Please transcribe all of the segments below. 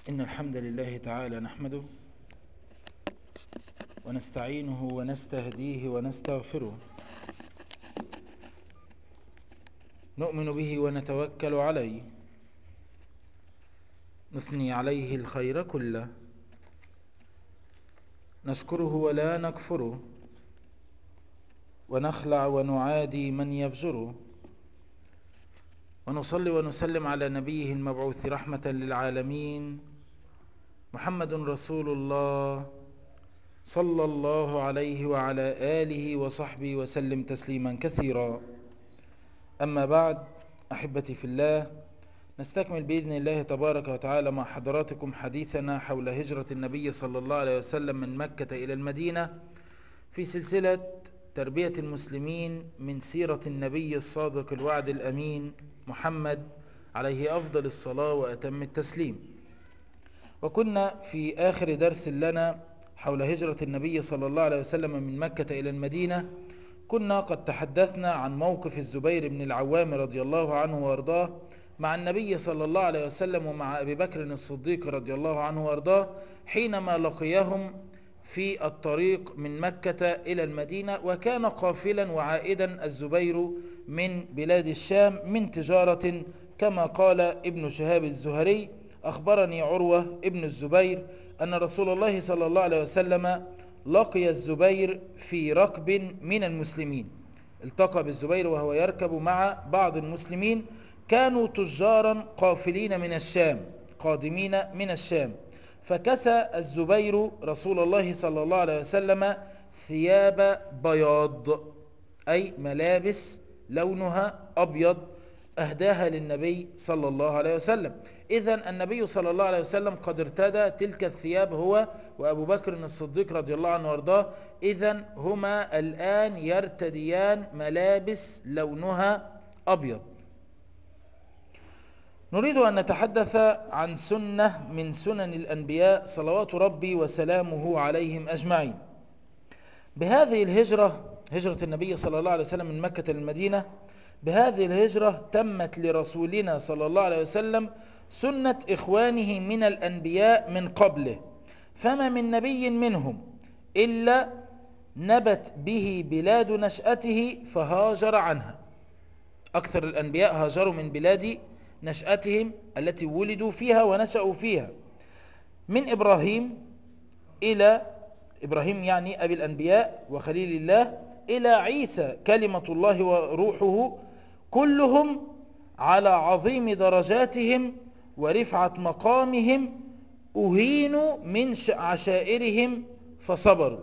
إن الحمد لله تعالى نحمده ونستعينه ونستهديه ونستغفره نؤمن به ونتوكل عليه نثني عليه الخير كله نشكره ولا نكفره ونخلع ونعادي من يفجره ونصلي ونسلم على نبيه المبعوث رحمة للعالمين محمد رسول الله صلى الله عليه وعلى آله وصحبه وسلم تسليما كثيرا أما بعد أحبتي في الله نستكمل بإذن الله تبارك وتعالى مع حضراتكم حديثنا حول هجرة النبي صلى الله عليه وسلم من مكة إلى المدينة في سلسلة تربية المسلمين من سيرة النبي الصادق الوعد الأمين محمد عليه أفضل الصلاة وأتم التسليم وكنا في آخر درس لنا حول هجرة النبي صلى الله عليه وسلم من مكة إلى المدينة كنا قد تحدثنا عن موقف الزبير بن العوام رضي الله عنه وارضاه مع النبي صلى الله عليه وسلم ومع أبي بكر الصديق رضي الله عنه وارضاه حينما لقيهم في الطريق من مكة إلى المدينة وكان قافلا وعائدا الزبير من بلاد الشام من تجارة كما قال ابن شهاب الزهري أخبرني عروة ابن الزبير أن رسول الله صلى الله عليه وسلم لقي الزبير في ركب من المسلمين التقى بالزبير وهو يركب مع بعض المسلمين كانوا تجارا قافلين من الشام قادمين من الشام فكسى الزبير رسول الله صلى الله عليه وسلم ثياب بياض أي ملابس لونها أبيض أهداها للنبي صلى الله عليه وسلم إذا النبي صلى الله عليه وسلم قد ارتدى تلك الثياب هو وأبو بكر الصديق رضي الله عنه وارضاه إذا هما الآن يرتديان ملابس لونها أبيض نريد أن نتحدث عن سنة من سنن الأنبياء صلوات ربي وسلامه عليهم أجمعين بهذه الهجرة هجرة النبي صلى الله عليه وسلم من مكة للمدينة بهذه الهجرة تمت لرسولنا صلى الله عليه وسلم سنة إخوانه من الأنبياء من قبله فما من نبي منهم إلا نبت به بلاد نشأته فهاجر عنها أكثر الأنبياء هاجروا من بلاد نشأتهم التي ولدوا فيها ونشأوا فيها من إبراهيم إلى إبراهيم يعني أبي الأنبياء وخليل الله إلى عيسى كلمة الله وروحه كلهم على عظيم درجاتهم ورفعة مقامهم أهينوا من عشائرهم فصبروا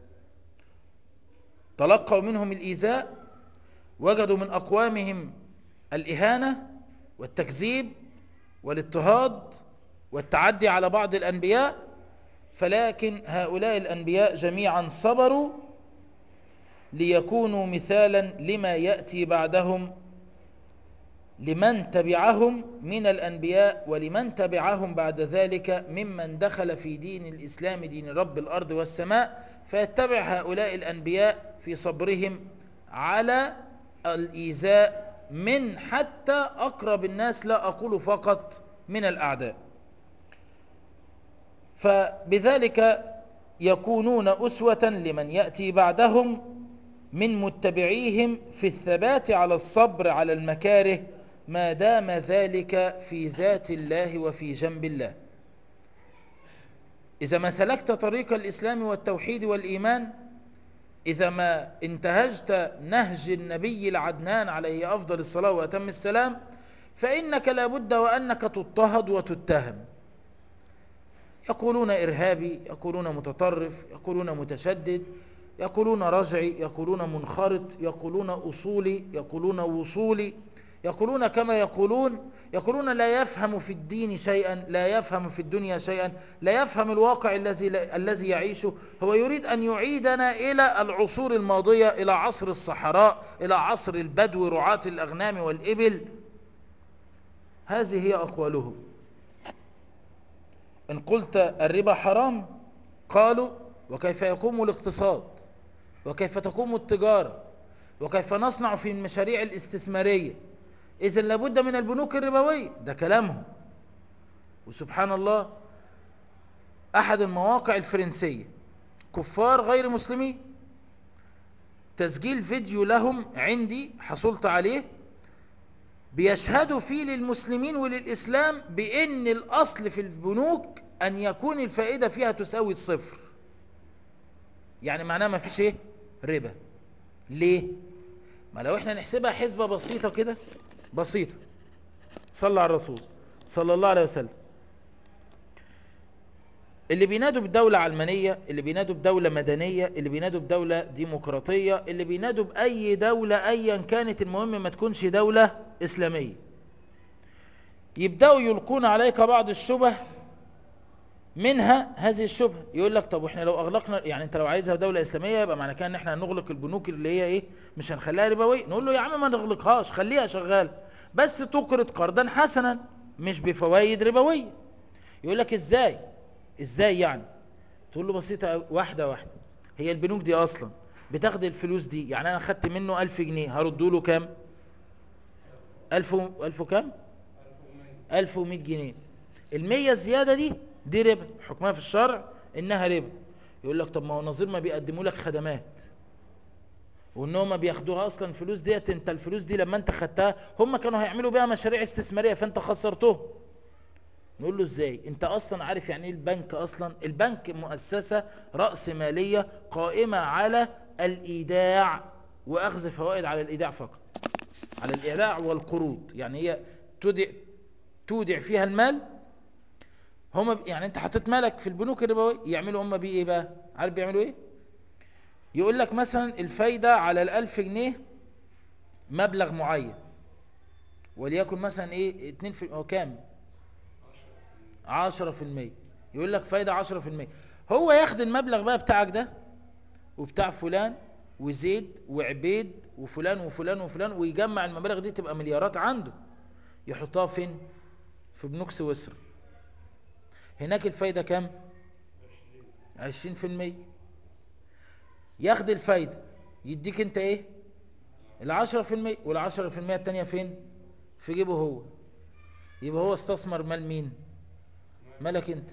تلقوا منهم الإيذاء وجدوا من أقوامهم الإهانة والتكذيب والاضطهاد والتعدي على بعض الأنبياء فلكن هؤلاء الأنبياء جميعا صبروا ليكونوا مثالا لما يأتي بعدهم لمن تبعهم من الأنبياء ولمن تبعهم بعد ذلك ممن دخل في دين الإسلام دين رب الأرض والسماء فيتبع هؤلاء الأنبياء في صبرهم على الإيذاء من حتى أقرب الناس لا أقول فقط من الأعداء فبذلك يكونون أسوة لمن يأتي بعدهم من متبعيهم في الثبات على الصبر على المكاره ما دام ذلك في ذات الله وفي جنب الله إذا ما سلكت طريق الإسلام والتوحيد والإيمان إذا ما انتهجت نهج النبي العدنان عليه أفضل الصلاة وأتم السلام فإنك لابد وأنك تضطهد وتتهم يقولون إرهابي يقولون متطرف يقولون متشدد يقولون رجعي يقولون منخرط يقولون أصولي يقولون وصولي يقولون كما يقولون يقولون لا يفهم في الدين شيئا لا يفهم في الدنيا شيئا لا يفهم الواقع الذي الذي يعيشه هو يريد أن يعيدنا إلى العصور الماضية إلى عصر الصحراء إلى عصر البدو رعاة الأغنام والإبل هذه هي أقوالهم إن قلت الربا حرام قالوا وكيف يقوم الاقتصاد وكيف تقوم التجارة وكيف نصنع في المشاريع الاستثمارية إذا لابد من البنوك الربوية ده كلامهم وسبحان الله احد المواقع الفرنسية كفار غير مسلمين تسجيل فيديو لهم عندي حصلت عليه بيشهدوا فيه للمسلمين وللإسلام بأن الأصل في البنوك أن يكون الفائدة فيها تساوي الصفر يعني معناه ما فيش ايه ربا ليه ما لو احنا نحسبها حسبة بسيطة كده بسيطة صلى على الرسول صلى الله عليه وسلم اللي بينادوا بدولة علمانية اللي بينادوا بدولة مدنية اللي بينادوا بدولة ديمقراطية اللي بينادوا بأي دولة أيا كانت المهم ما تكونش دولة إسلامية يبدأوا يلقون عليك بعض الشبه منها هذه الشبهة يقول لك طب واحنا لو اغلقنا يعني انت لو عايزها دولة اسلامية يبقى معنى كده ان احنا هنغلق البنوك اللي هي ايه مش هنخليها ربوية نقول له يا عم ما نغلقهاش خليها شغالة بس تقرض قرضا حسنا مش بفوائد ربوية يقول لك ازاي ازاي يعني تقول له بسيطة واحدة واحدة هي البنوك دي اصلا بتاخد الفلوس دي يعني انا خدت منه الف جنيه هرده له كام الف و... الف وكام الف ومئة جنيه المية الزيادة دي دي ربا حكمها في الشرع انها ربا يقول لك طب ما هو نظير ما بيقدموا لك خدمات وانهم ما بياخدوها اصلا فلوس ديت انت الفلوس دي لما انت خدتها هم كانوا هيعملوا بيها مشاريع استثماريه فانت خسرتهم نقول له ازاي انت اصلا عارف يعني ايه البنك اصلا البنك مؤسسه راس ماليه قائمه على الايداع واخذ فوائد على الايداع فقط على الايداع والقروض يعني هي تودع تودع فيها المال هم يعني انت حطيت مالك في البنوك الربويه يعملوا هم بيه ايه بقى عارف بيعملوا ايه يقول لك مثلا الفايده على الالف جنيه مبلغ معين وليكن مثلا ايه 2 في هو كام 10% يقول لك فايده 10% هو ياخد المبلغ بقى بتاعك ده وبتاع فلان وزيد وعبيد وفلان وفلان وفلان ويجمع المبالغ دي تبقى مليارات عنده يحطها فين في بنوك سويسرا هناك الفايدة كام عشرين في المية ياخد الفايدة يديك انت ايه العشرة في المية والعشرة في المية التانية فين في جيبه هو يبقى هو استثمر مال مين مالك انت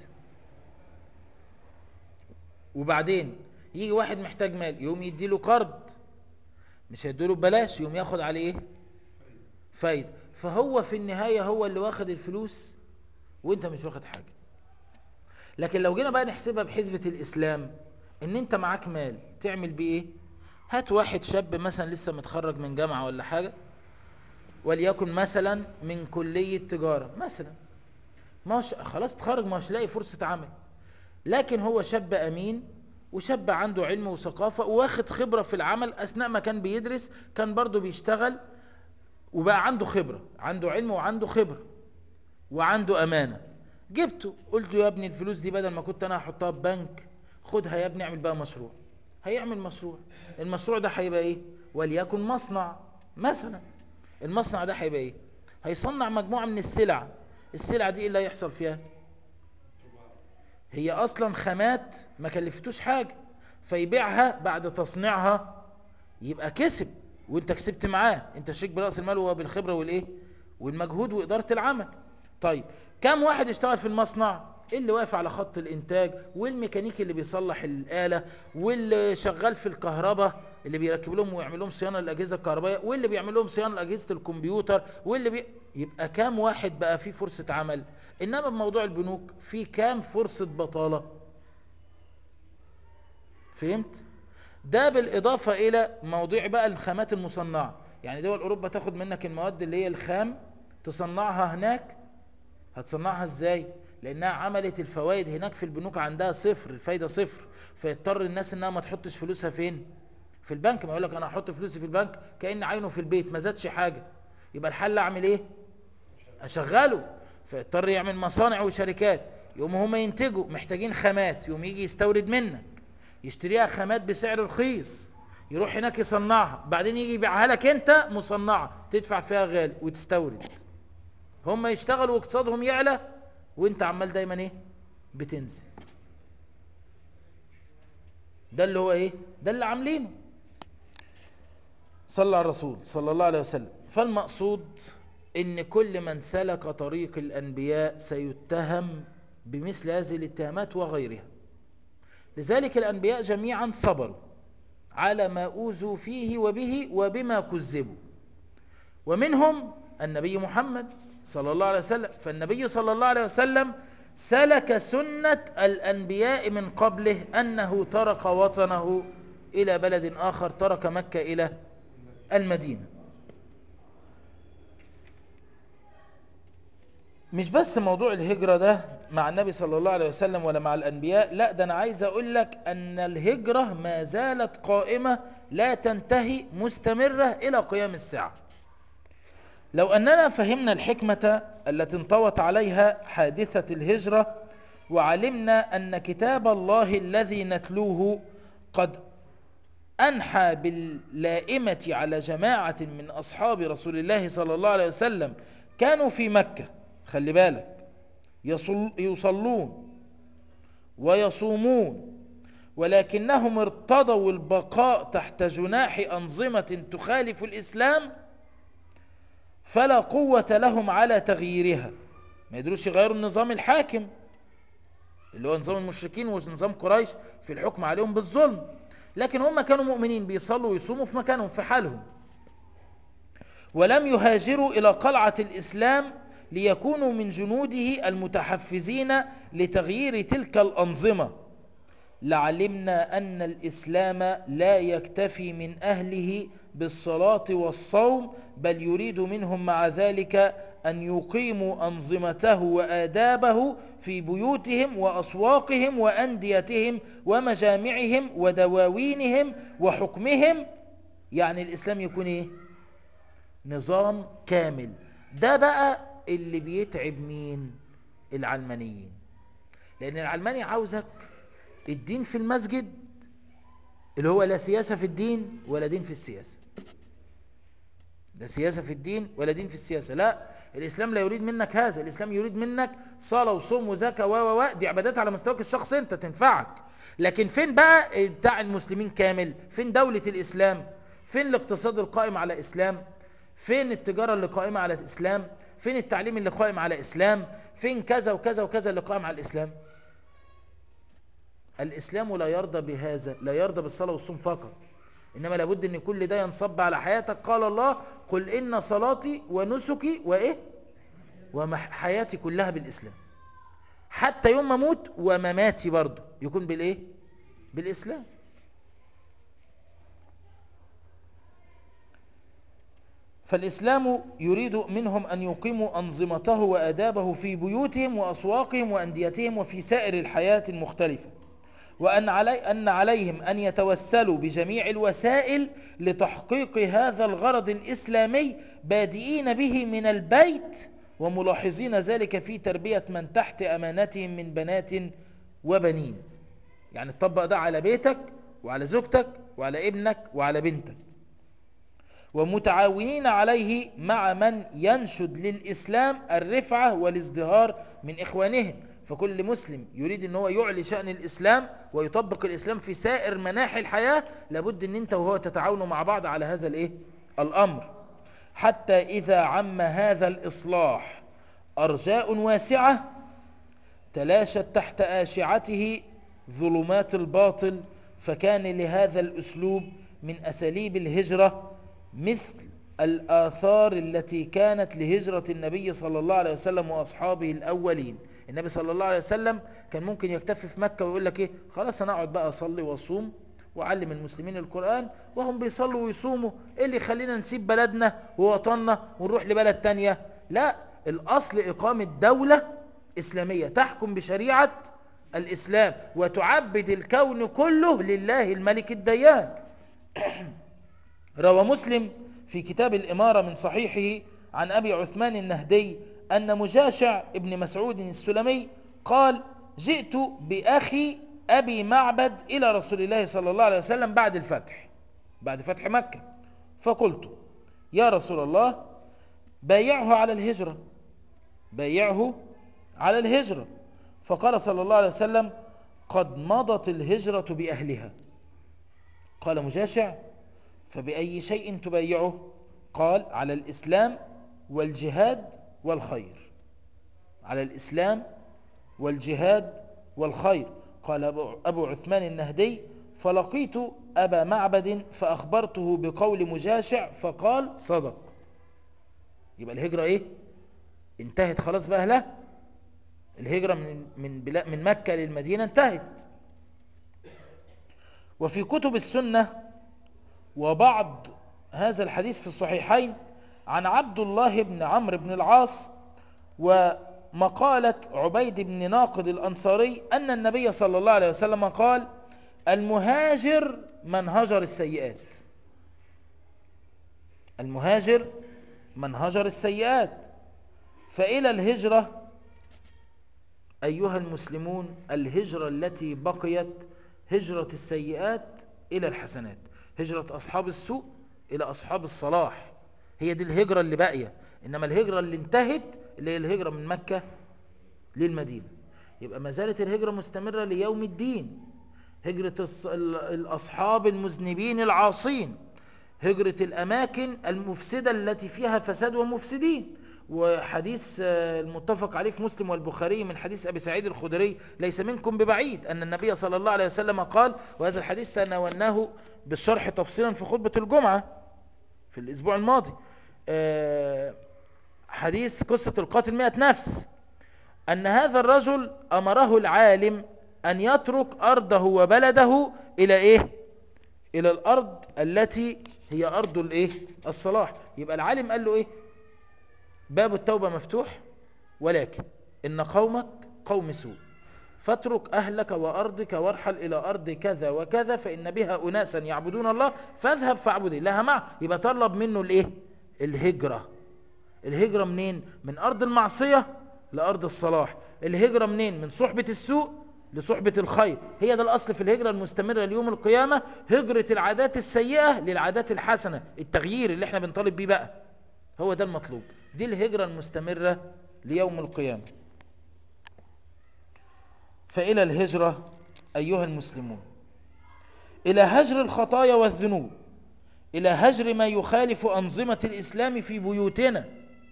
وبعدين يجي واحد محتاج مال يقوم يديله قرض مش هيديله ببلاش يقوم ياخد عليه ايه فايدة فهو في النهاية هو اللي واخد الفلوس وانت مش واخد حاجة لكن لو جينا بقى نحسبها بحسبة الإسلام ان انت معاك مال تعمل بيه ايه هات واحد شاب مثلا لسه متخرج من جامعة ولا حاجة وليكن مثلا من كلية تجارة مثلا ماش خلاص تخرج مش لاقي فرصة عمل لكن هو شاب أمين وشاب عنده علم وثقافة واخد خبرة في العمل أثناء ما كان بيدرس كان برضه بيشتغل وبقى عنده خبرة عنده علم وعنده خبرة وعنده أمانة جبته قلت له يا ابني الفلوس دي بدل ما كنت انا هحطها في بنك خدها يا ابني اعمل بقى مشروع هيعمل مشروع المشروع ده هيبقى ايه وليكن مصنع مثلا المصنع ده هيبقى ايه هيصنع مجموعة من السلع السلع دي ايه اللي هيحصل فيها هي اصلا خامات ما كلفتوش حاجة فيبيعها بعد تصنيعها يبقى كسب وانت كسبت معاه انت شريك برأس المال وهو بالخبرة والايه والمجهود وإدارة العمل طيب كم واحد اشتغل في المصنع اللي واقف على خط الانتاج والميكانيكي اللي بيصلح الآلة واللي شغال في الكهرباء اللي بيركب لهم ويعمل لهم صيانة للأجهزة الكهربائية واللي بيعمل لهم صيانة لأجهزة الكمبيوتر واللي بي... يبقى كام واحد بقى فيه فرصة عمل إنما بموضوع البنوك في كام فرصة بطالة فهمت ده بالإضافة إلى موضوع بقى الخامات المصنعة يعني دول أوروبا تاخد منك المواد اللي هي الخام تصنعها هناك هتصنعها ازاي لانها عملت الفوائد هناك في البنوك عندها صفر الفايدة صفر فيضطر الناس انها ما تحطش فلوسها فين في البنك ما يقول لك انا هحط فلوسي في البنك كأن عينه في البيت ما زادش حاجة يبقى الحل اعمل ايه اشغله فيضطر يعمل مصانع وشركات يقوم هم ينتجوا محتاجين خامات يقوم يجي يستورد منك يشتريها خامات بسعر رخيص يروح هناك يصنعها بعدين يجي يبيعها لك انت مصنعة تدفع فيها غالي وتستورد هم يشتغلوا واقتصادهم يعلى وانت عمال دايما ايه بتنزل ده اللي هو ايه ده اللي عاملينه صلى على الرسول صلى الله عليه وسلم فالمقصود ان كل من سلك طريق الانبياء سيتهم بمثل هذه الاتهامات وغيرها لذلك الأنبياء جميعا صبروا على ما أوذوا فيه وبه وبما كذبوا ومنهم النبي محمد صلى الله عليه وسلم فالنبي صلى الله عليه وسلم سلك سنة الأنبياء من قبله أنه ترك وطنه إلى بلد آخر ترك مكة إلى المدينة مش بس موضوع الهجرة ده مع النبي صلى الله عليه وسلم ولا مع الأنبياء لا ده أنا عايز أقول لك أن الهجرة ما زالت قائمة لا تنتهي مستمرة إلى قيام الساعة لو أننا فهمنا الحكمة التي انطوت عليها حادثة الهجرة وعلمنا أن كتاب الله الذي نتلوه قد أنحى باللائمة على جماعة من أصحاب رسول الله صلى الله عليه وسلم كانوا في مكة خلي بالك يصل يصلون ويصومون ولكنهم ارتضوا البقاء تحت جناح أنظمة تخالف الإسلام فلا قوة لهم على تغييرها ما يدروش يغيروا النظام الحاكم اللي هو نظام المشركين ونظام قريش في الحكم عليهم بالظلم لكن هم كانوا مؤمنين بيصلوا ويصوموا في مكانهم في حالهم ولم يهاجروا إلى قلعة الإسلام ليكونوا من جنوده المتحفزين لتغيير تلك الأنظمة لعلمنا أن الإسلام لا يكتفي من أهله بالصلاة والصوم بل يريد منهم مع ذلك أن يقيموا أنظمته وآدابه في بيوتهم وأسواقهم وأنديتهم ومجامعهم ودواوينهم وحكمهم يعني الإسلام يكون إيه؟ نظام كامل ده بقى اللي بيتعب مين العلمانيين لأن العلماني عاوزك الدين في المسجد اللي هو لا سياسة في الدين ولا دين في السياسة لا سياسة في الدين ولا دين في السياسة لا الإسلام لا يريد منك هذا الإسلام يريد منك صلاة وصوم وزكاة و و دي عبادات على مستواك الشخصي أنت تنفعك لكن فين بقى بتاع المسلمين كامل فين دولة الإسلام فين الاقتصاد القائم على إسلام فين التجارة اللي قائمة على الإسلام فين التعليم اللي قائم على إسلام فين كذا وكذا وكذا اللي قائم على الإسلام الإسلام لا يرضى بهذا لا يرضى بالصلاة والصوم فقط إنما لابد أن كل ده ينصب على حياتك قال الله قل إن صلاتي ونسكي وإيه وحياتي كلها بالإسلام حتى يوم ما موت ومماتي برضه يكون بالإيه بالإسلام فالإسلام يريد منهم أن يقيموا أنظمته وأدابه في بيوتهم وأسواقهم وأنديتهم وفي سائر الحياة المختلفة وأن علي أن عليهم أن يتوسلوا بجميع الوسائل لتحقيق هذا الغرض الإسلامي بادئين به من البيت وملاحظين ذلك في تربية من تحت أمانتهم من بنات وبنين يعني تطبق ده على بيتك وعلى زوجتك وعلى ابنك وعلى بنتك ومتعاونين عليه مع من ينشد للإسلام الرفعة والازدهار من إخوانهم فكل مسلم يريد ان هو يعلي شأن الإسلام ويطبق الإسلام في سائر مناحي الحياة لابد ان انت وهو تتعاونوا مع بعض على هذا الايه الأمر حتى إذا عم هذا الإصلاح أرجاء واسعة تلاشت تحت آشعته ظلمات الباطل فكان لهذا الأسلوب من أساليب الهجرة مثل الآثار التي كانت لهجرة النبي صلى الله عليه وسلم وأصحابه الأولين النبي صلى الله عليه وسلم كان ممكن يكتفي في مكة ويقول لك ايه خلاص انا اقعد بقى اصلي واصوم واعلم المسلمين القرآن وهم بيصلوا ويصوموا ايه اللي يخلينا نسيب بلدنا ووطننا ونروح لبلد تانية لا الاصل اقامة دولة اسلامية تحكم بشريعة الاسلام وتعبد الكون كله لله الملك الديان روى مسلم في كتاب الامارة من صحيحه عن ابي عثمان النهدي أن مجاشع ابن مسعود السلمي قال جئت بأخي أبي معبد إلى رسول الله صلى الله عليه وسلم بعد الفتح بعد فتح مكة فقلت يا رسول الله بايعه على الهجرة بايعه على الهجرة فقال صلى الله عليه وسلم قد مضت الهجرة بأهلها قال مجاشع فبأي شيء تبايعه قال على الإسلام والجهاد والخير على الإسلام والجهاد والخير قال أبو عثمان النهدي فلقيت أبا معبد فأخبرته بقول مجاشع فقال صدق يبقى الهجرة إيه انتهت خلاص بقى لا الهجرة من, من, من مكة للمدينة انتهت وفي كتب السنة وبعض هذا الحديث في الصحيحين عن عبد الله بن عمرو بن العاص ومقالة عبيد بن ناقد الأنصاري أن النبي صلى الله عليه وسلم قال المهاجر من هجر السيئات المهاجر من هجر السيئات فإلى الهجرة أيها المسلمون الهجرة التي بقيت هجرة السيئات إلى الحسنات هجرة أصحاب السوء إلى أصحاب الصلاح هي دي الهجرة اللي باقية إنما الهجرة اللي انتهت اللي هي الهجرة من مكة للمدينة يبقى ما زالت الهجرة مستمرة ليوم الدين هجرة الأصحاب المذنبين العاصين هجرة الأماكن المفسدة التي فيها فساد ومفسدين وحديث المتفق عليه في مسلم والبخاري من حديث أبي سعيد الخدري ليس منكم ببعيد أن النبي صلى الله عليه وسلم قال وهذا الحديث تناولناه بالشرح تفصيلا في خطبة الجمعة في الأسبوع الماضي حديث قصة القاتل مئة نفس أن هذا الرجل أمره العالم أن يترك أرضه وبلده إلى إيه إلى الأرض التي هي أرض الإيه الصلاح يبقى العالم قال له إيه باب التوبة مفتوح ولكن إن قومك قوم سوء فاترك أهلك وأرضك وارحل إلى أرض كذا وكذا فإن بها أناسا يعبدون الله فاذهب فاعبد الله معه يبقى طلب منه الإيه الهجرة الهجرة منين من أرض المعصية لأرض الصلاح الهجرة منين من صحبة السوء لصحبة الخير هي ده الأصل في الهجرة المستمرة ليوم القيامة هجرة العادات السيئة للعادات الحسنة التغيير اللي احنا بنطالب بيه بقى هو ده المطلوب دي الهجرة المستمرة ليوم القيامة فإلى الهجرة أيها المسلمون إلى هجر الخطايا والذنوب إلى هجر ما يخالف أنظمة الإسلام في بيوتنا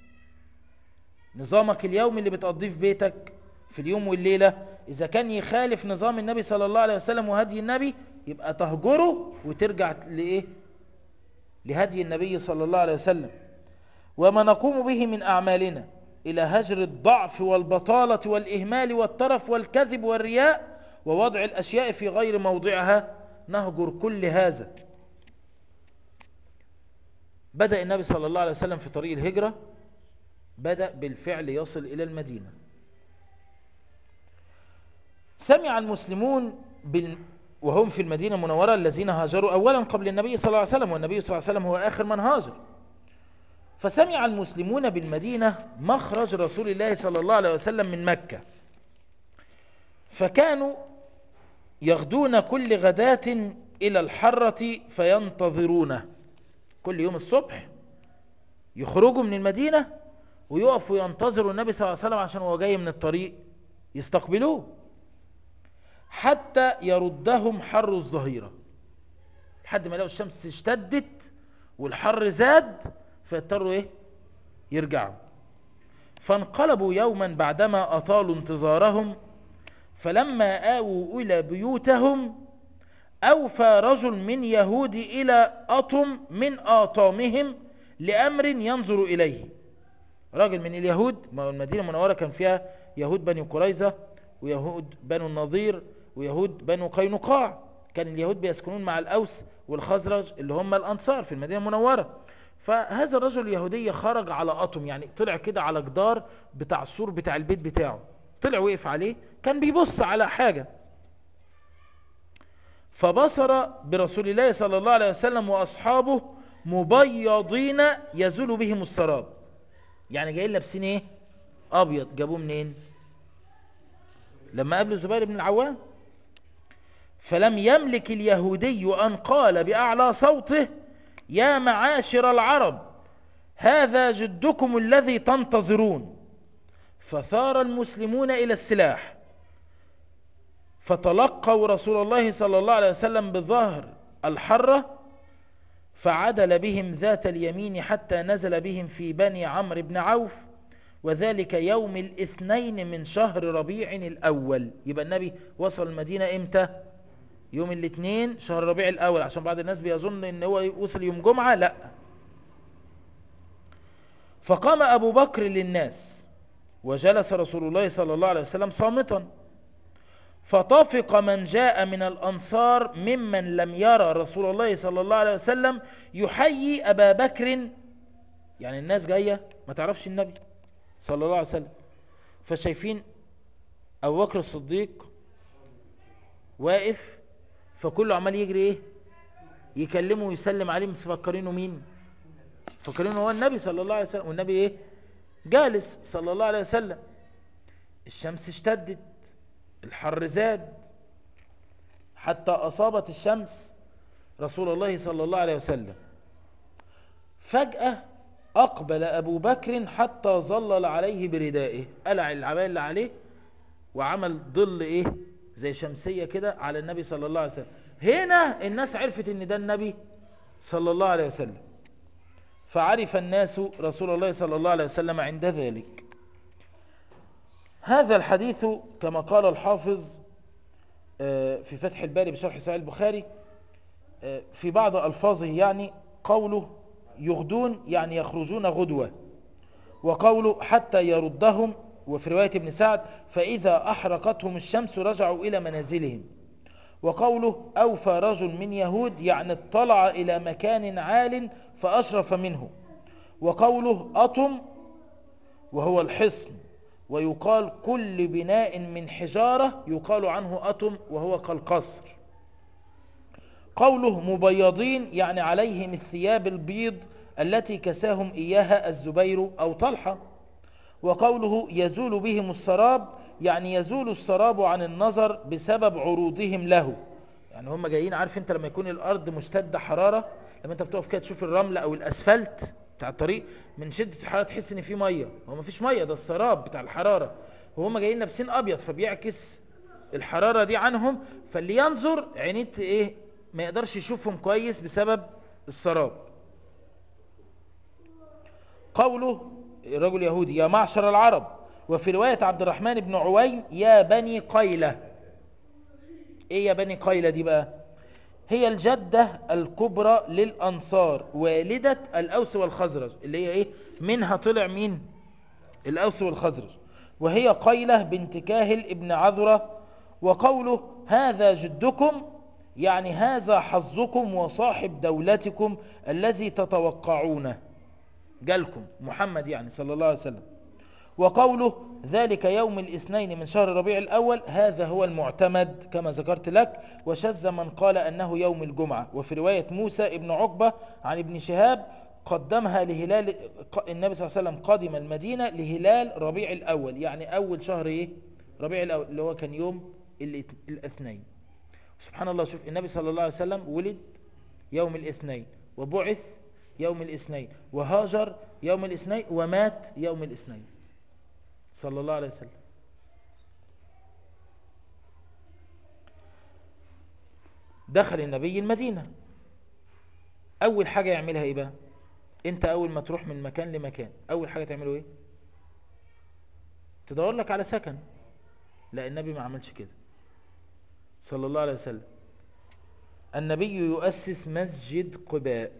نظامك اليوم اللي بتقضيه في بيتك في اليوم والليلة إذا كان يخالف نظام النبي صلى الله عليه وسلم وهدي النبي يبقى تهجره وترجع لإيه لهدي النبي صلى الله عليه وسلم وما نقوم به من أعمالنا إلى هجر الضعف والبطالة والإهمال والترف والكذب والرياء ووضع الأشياء في غير موضعها نهجر كل هذا بدأ النبي صلى الله عليه وسلم في طريق الهجرة بدأ بالفعل يصل إلى المدينة سمع المسلمون بال... وهم في المدينة المنورة الذين هاجروا أولا قبل النبي صلى الله عليه وسلم والنبي صلى الله عليه وسلم هو آخر من هاجر فسمع المسلمون بالمدينة مخرج رسول الله صلى الله عليه وسلم من مكة فكانوا يغدون كل غداة إلى الحرة فينتظرونه كل يوم الصبح يخرجوا من المدينة ويقفوا ينتظروا النبي صلى الله عليه وسلم عشان هو جاي من الطريق يستقبلوه حتى يردهم حر الظهيرة لحد ما لقوا الشمس اشتدت والحر زاد فيضطروا ايه يرجعوا فانقلبوا يوما بعدما أطالوا انتظارهم فلما آووا إلى بيوتهم أوفى رجل من يهود إلى أطم من آطامهم لأمر ينظر إليه راجل من اليهود ما المدينة المنورة كان فيها يهود بني قريظة ويهود بنو النظير ويهود بنو قينقاع كان اليهود بيسكنون مع الأوس والخزرج اللي هم الأنصار في المدينة المنورة فهذا الرجل اليهودي خرج على أطم يعني طلع كده على جدار بتاع السور بتاع البيت بتاعه طلع وقف عليه كان بيبص على حاجة فبصر برسول الله صلى الله عليه وسلم وأصحابه مبيضين يزول بهم السراب يعني جايين لابسين ايه ابيض جابوه منين لما قابلوا الزبير بن العوام فلم يملك اليهودي ان قال باعلى صوته يا معاشر العرب هذا جدكم الذي تنتظرون فثار المسلمون الى السلاح فتلقوا رسول الله صلى الله عليه وسلم بظهر الحرة فعدل بهم ذات اليمين حتى نزل بهم في بني عمرو بن عوف وذلك يوم الاثنين من شهر ربيع الأول يبقى النبي وصل المدينة امتى يوم الاثنين شهر ربيع الأول عشان بعض الناس بيظن ان هو وصل يوم جمعة لا فقام أبو بكر للناس وجلس رسول الله صلى الله عليه وسلم صامتا فطفق من جاء من الأنصار ممن لم يرى رسول الله صلى الله عليه وسلم يحيي أبا بكر يعني الناس جاية ما تعرفش النبي صلى الله عليه وسلم فشايفين أبو بكر الصديق واقف فكله عمال يجري ايه يكلمه ويسلم عليه مفكرينه مين فكرينه هو النبي صلى الله عليه وسلم والنبي ايه جالس صلى الله عليه وسلم الشمس اشتدت الحر زاد حتى أصابت الشمس رسول الله صلى الله عليه وسلم فجأة أقبل أبو بكر حتى ظلل عليه بردائه قلع العباية اللي عليه وعمل ظل إيه زي شمسية كده على النبي صلى الله عليه وسلم هنا الناس عرفت ان ده النبي صلى الله عليه وسلم فعرف الناس رسول الله صلى الله عليه وسلم عند ذلك هذا الحديث كما قال الحافظ في فتح الباري بشرح صحيح البخاري في بعض ألفاظه يعني قوله يغدون يعني يخرجون غدوة وقوله حتى يردهم وفي رواية ابن سعد فإذا أحرقتهم الشمس رجعوا إلى منازلهم وقوله أوفى رجل من يهود يعني اطلع إلى مكان عال فأشرف منه وقوله أطم وهو الحصن ويقال كل بناء من حجارة يقال عنه أطم وهو كالقصر قوله مبيضين يعني عليهم الثياب البيض التي كساهم إياها الزبير أو طلحة وقوله يزول بهم السراب يعني يزول السراب عن النظر بسبب عروضهم له يعني هم جايين عارف انت لما يكون الارض مشتدة حرارة لما انت بتقف كده تشوف الرمل او الاسفلت بتاع الطريق من شدة الحرارة تحس ان في مية هو ما فيش مية ده السراب بتاع الحرارة وهم جايين لابسين ابيض فبيعكس الحرارة دي عنهم فاللي ينظر عينيت ايه ما يقدرش يشوفهم كويس بسبب السراب قوله رجل يهودي يا معشر العرب وفي رواية عبد الرحمن بن عويم يا بني قيلة ايه يا بني قيلة دي بقى هي الجدة الكبرى للأنصار والدة الأوس والخزرج اللي هي ايه منها طلع مين الأوس والخزرج وهي قيلة بنت كاهل ابن عذرة وقوله هذا جدكم يعني هذا حظكم وصاحب دولتكم الذي تتوقعونه جالكم محمد يعني صلى الله عليه وسلم وقوله ذلك يوم الاثنين من شهر ربيع الأول هذا هو المعتمد كما ذكرت لك وشذ من قال أنه يوم الجمعة وفي رواية موسى ابن عقبة عن ابن شهاب قدمها لهلال النبي صلى الله عليه وسلم قادم المدينة لهلال ربيع الأول يعني أول شهر إيه ربيع الأول اللي هو كان يوم الاثنين سبحان الله شوف النبي صلى الله عليه وسلم ولد يوم الاثنين وبعث يوم الاثنين وهاجر يوم الاثنين ومات يوم الاثنين صلى الله عليه وسلم دخل النبي المدينة أول حاجة يعملها إيه بقى أنت أول ما تروح من مكان لمكان أول حاجة تعمله إيه تدور لك على سكن لا النبي ما عملش كده صلى الله عليه وسلم النبي يؤسس مسجد قباء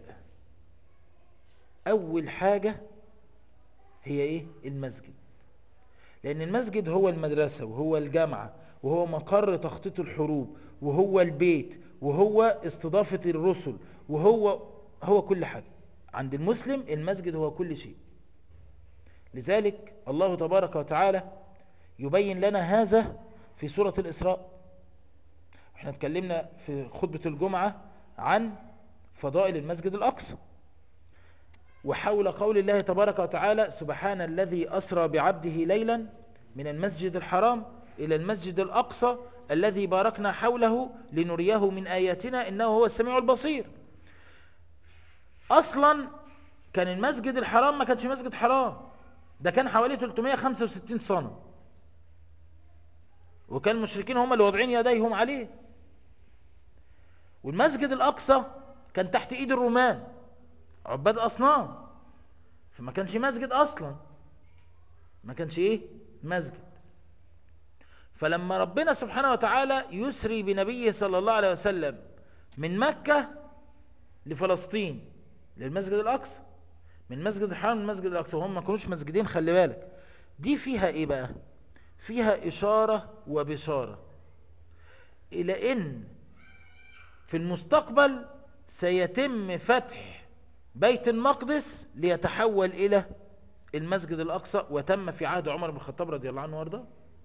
أول حاجة هي إيه المسجد لأن المسجد هو المدرسة وهو الجامعة وهو مقر تخطيط الحروب وهو البيت وهو استضافة الرسل وهو هو كل حاجة عند المسلم المسجد هو كل شيء لذلك الله تبارك وتعالى يبين لنا هذا في سورة الإسراء احنا اتكلمنا في خطبة الجمعة عن فضائل المسجد الأقصى وحول قول الله تبارك وتعالى سبحان الذي أسرى بعبده ليلا من المسجد الحرام إلى المسجد الأقصى الذي باركنا حوله لنريه من آياتنا إنه هو السميع البصير أصلا كان المسجد الحرام ما كانش مسجد حرام ده كان حوالي 365 صنم وكان المشركين هم اللي واضعين يديهم عليه والمسجد الأقصى كان تحت إيد الرومان عباد أصنام فما كانش مسجد أصلا ما كانش ايه مسجد فلما ربنا سبحانه وتعالى يسري بنبيه صلى الله عليه وسلم من مكة لفلسطين للمسجد الأقصى من مسجد الحرام للمسجد الأقصى وهم ما كانوش مسجدين خلي بالك دي فيها ايه بقى فيها إشارة وبشارة إلى إن في المستقبل سيتم فتح بيت المقدس ليتحول إلى المسجد الأقصى وتم في عهد عمر بن الخطاب رضي الله عنه وارضاه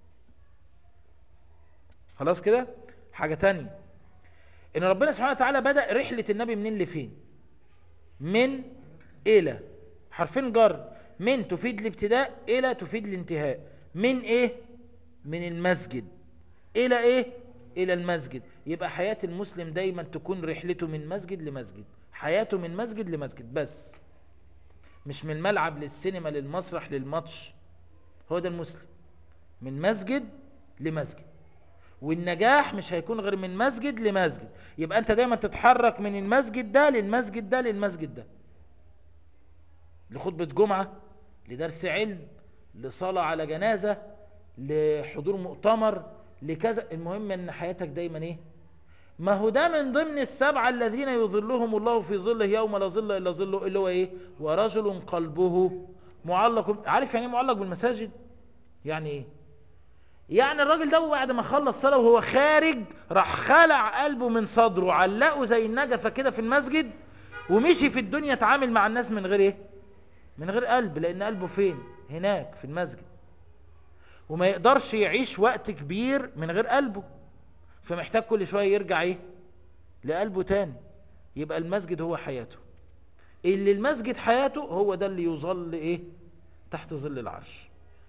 خلاص كده حاجة تانية ان ربنا سبحانه وتعالى بدأ رحلة النبي منين لفين من الى حرفين جر من تفيد الابتداء الى تفيد الانتهاء من ايه من المسجد الى ايه الى المسجد يبقى حياة المسلم دايما تكون رحلته من مسجد لمسجد حياته من مسجد لمسجد بس مش من ملعب للسينما للمسرح للماتش هو ده المسلم من مسجد لمسجد والنجاح مش هيكون غير من مسجد لمسجد يبقى انت دايما تتحرك من المسجد ده للمسجد ده للمسجد ده لخطبة جمعة لدرس علم لصلاة على جنازة لحضور مؤتمر لكذا المهم ان حياتك دايما ايه ما هو ده من ضمن السبعة الذين يظلهم الله في ظله يوم لا ظل الا ظله اللي هو ايه ورجل قلبه معلق عارف يعني ايه معلق بالمساجد يعني ايه يعني الراجل ده بعد ما خلص صلاة وهو خارج راح خلع قلبه من صدره علقه زي النجفة كده في المسجد ومشي في الدنيا اتعامل مع الناس من غير ايه من غير قلب لان قلبه فين هناك في المسجد وما يقدرش يعيش وقت كبير من غير قلبه فمحتاج كل شوية يرجع ايه لقلبه تاني يبقى المسجد هو حياته اللي المسجد حياته هو ده اللي يظل ايه تحت ظل العرش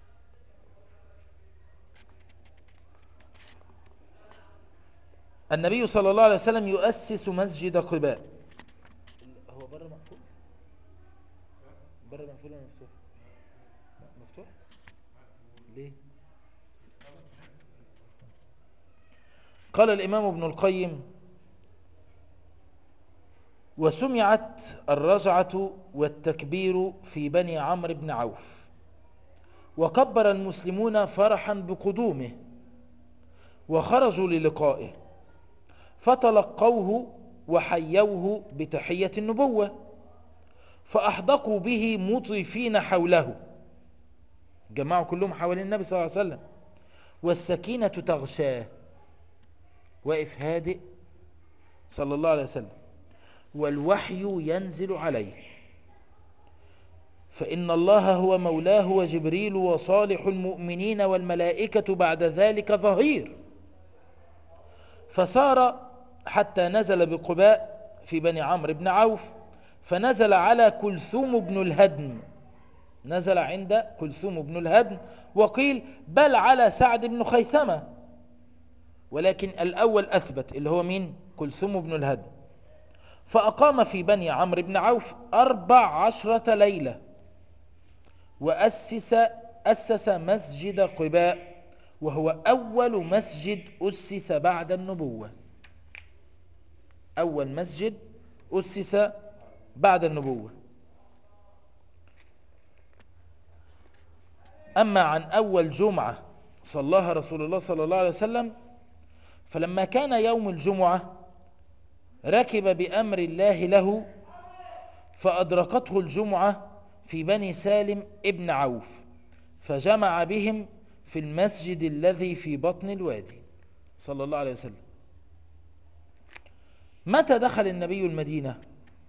النبي صلى الله عليه وسلم يؤسس مسجد قباء هو بره مقفول بره مقفول ولا مفتوح مفتوح ليه قال الإمام ابن القيم وسمعت الرجعة والتكبير في بني عمرو بن عوف وكبر المسلمون فرحا بقدومه وخرجوا للقائه فتلقوه وحيوه بتحية النبوة فأحدقوا به مطرفين حوله جمعوا كلهم حوالين النبي صلى الله عليه وسلم والسكينة تغشاه واقف هادئ صلى الله عليه وسلم والوحي ينزل عليه فإن الله هو مولاه وجبريل وصالح المؤمنين والملائكة بعد ذلك ظهير فسار حتى نزل بقباء في بني عمرو بن عوف فنزل على كلثوم بن الهدم نزل عند كلثوم بن الهدم وقيل بل على سعد بن خيثمة ولكن الأول أثبت اللي هو مين كلثوم بن الهدم فأقام في بني عمرو بن عوف أربع عشرة ليلة وأسس أسس مسجد قباء وهو أول مسجد أسس بعد النبوة أول مسجد أسس بعد النبوة أما عن أول جمعة صلاها رسول الله صلى الله عليه وسلم فلما كان يوم الجمعة ركب بأمر الله له فأدركته الجمعة في بني سالم ابن عوف فجمع بهم في المسجد الذي في بطن الوادي صلى الله عليه وسلم متى دخل النبي المدينة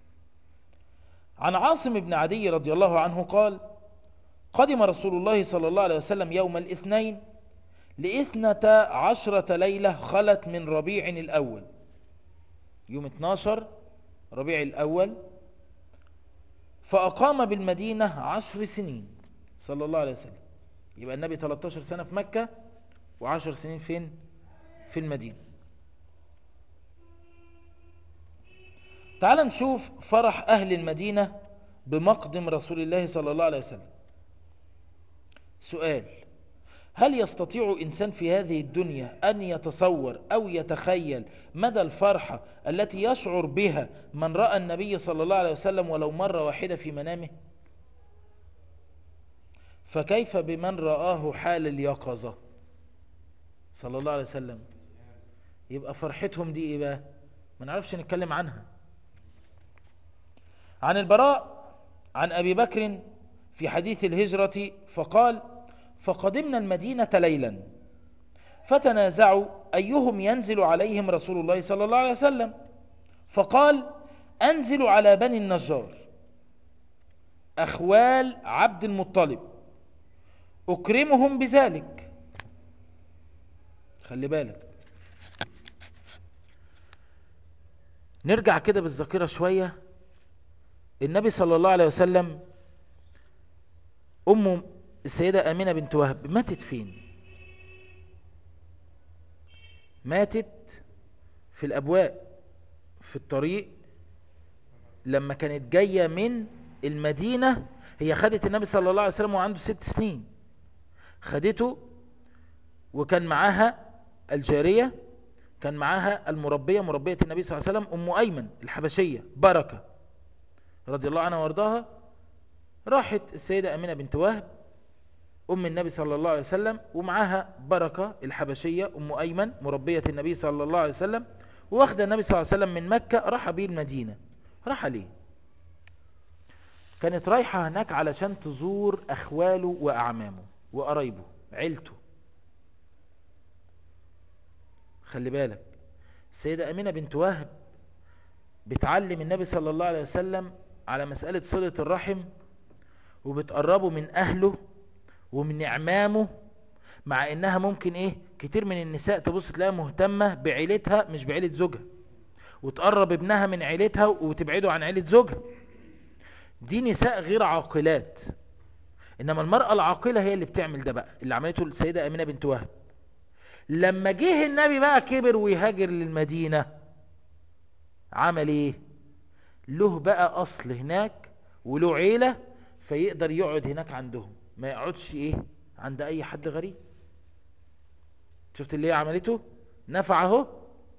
عن عاصم بن عدي رضي الله عنه قال قدم رسول الله صلى الله عليه وسلم يوم الاثنين لإثنة عشرة ليلة خلت من ربيع الأول يوم 12 ربيع الأول فأقام بالمدينة عشر سنين صلى الله عليه وسلم يبقى النبي 13 سنة في مكة وعشر سنين فين في المدينة تعال نشوف فرح أهل المدينة بمقدم رسول الله صلى الله عليه وسلم سؤال هل يستطيع إنسان في هذه الدنيا أن يتصور أو يتخيل مدى الفرحة التي يشعر بها من رأى النبي صلى الله عليه وسلم ولو مرة واحدة في منامه فكيف بمن رآه حال اليقظة صلى الله عليه وسلم يبقى فرحتهم دي ايه بقى ما نعرفش نتكلم عنها عن البراء عن أبي بكر في حديث الهجرة فقال فقدمنا المدينة ليلا فتنازعوا أيهم ينزل عليهم رسول الله صلى الله عليه وسلم فقال أنزل على بني النجار أخوال عبد المطلب أكرمهم بذلك خلي بالك نرجع كده بالذاكرة شوية النبي صلى الله عليه وسلم أمه السيدة أمينة بنت وهب ماتت فين ماتت في الأبواء في الطريق لما كانت جاية من المدينة هي خدت النبي صلى الله عليه وسلم وعنده ست سنين خدته وكان معاها الجارية كان معاها المربية مربية النبي صلى الله عليه وسلم أم أيمن الحبشية بركة رضي الله عنها وارضاها راحت السيدة أمينة بنت وهب أم النبي صلى الله عليه وسلم ومعاها بركة الحبشية أم أيمن مربية النبي صلى الله عليه وسلم واخد النبي صلى الله عليه وسلم من مكة راح بيه المدينة راح ليه كانت رايحة هناك علشان تزور أخواله وأعمامه وقرايبه عيلته خلي بالك السيدة أمينة بنت وهب بتعلم النبي صلى الله عليه وسلم على مسألة صلة الرحم وبتقربه من أهله ومن إعمامه مع إنها ممكن إيه كتير من النساء تبص تلاقيها مهتمة بعيلتها مش بعيلة زوجها وتقرب ابنها من عيلتها وتبعده عن عيلة زوجها دي نساء غير عاقلات إنما المرأة العاقلة هي اللي بتعمل ده بقى اللي عملته السيدة أمينة بنت وهب لما جه النبي بقى كبر ويهاجر للمدينة عمل ايه له بقى اصل هناك وله عيلة فيقدر يقعد هناك عندهم ما يقعدش ايه عند اي حد غريب شفت اللي هي عملته نفع اهو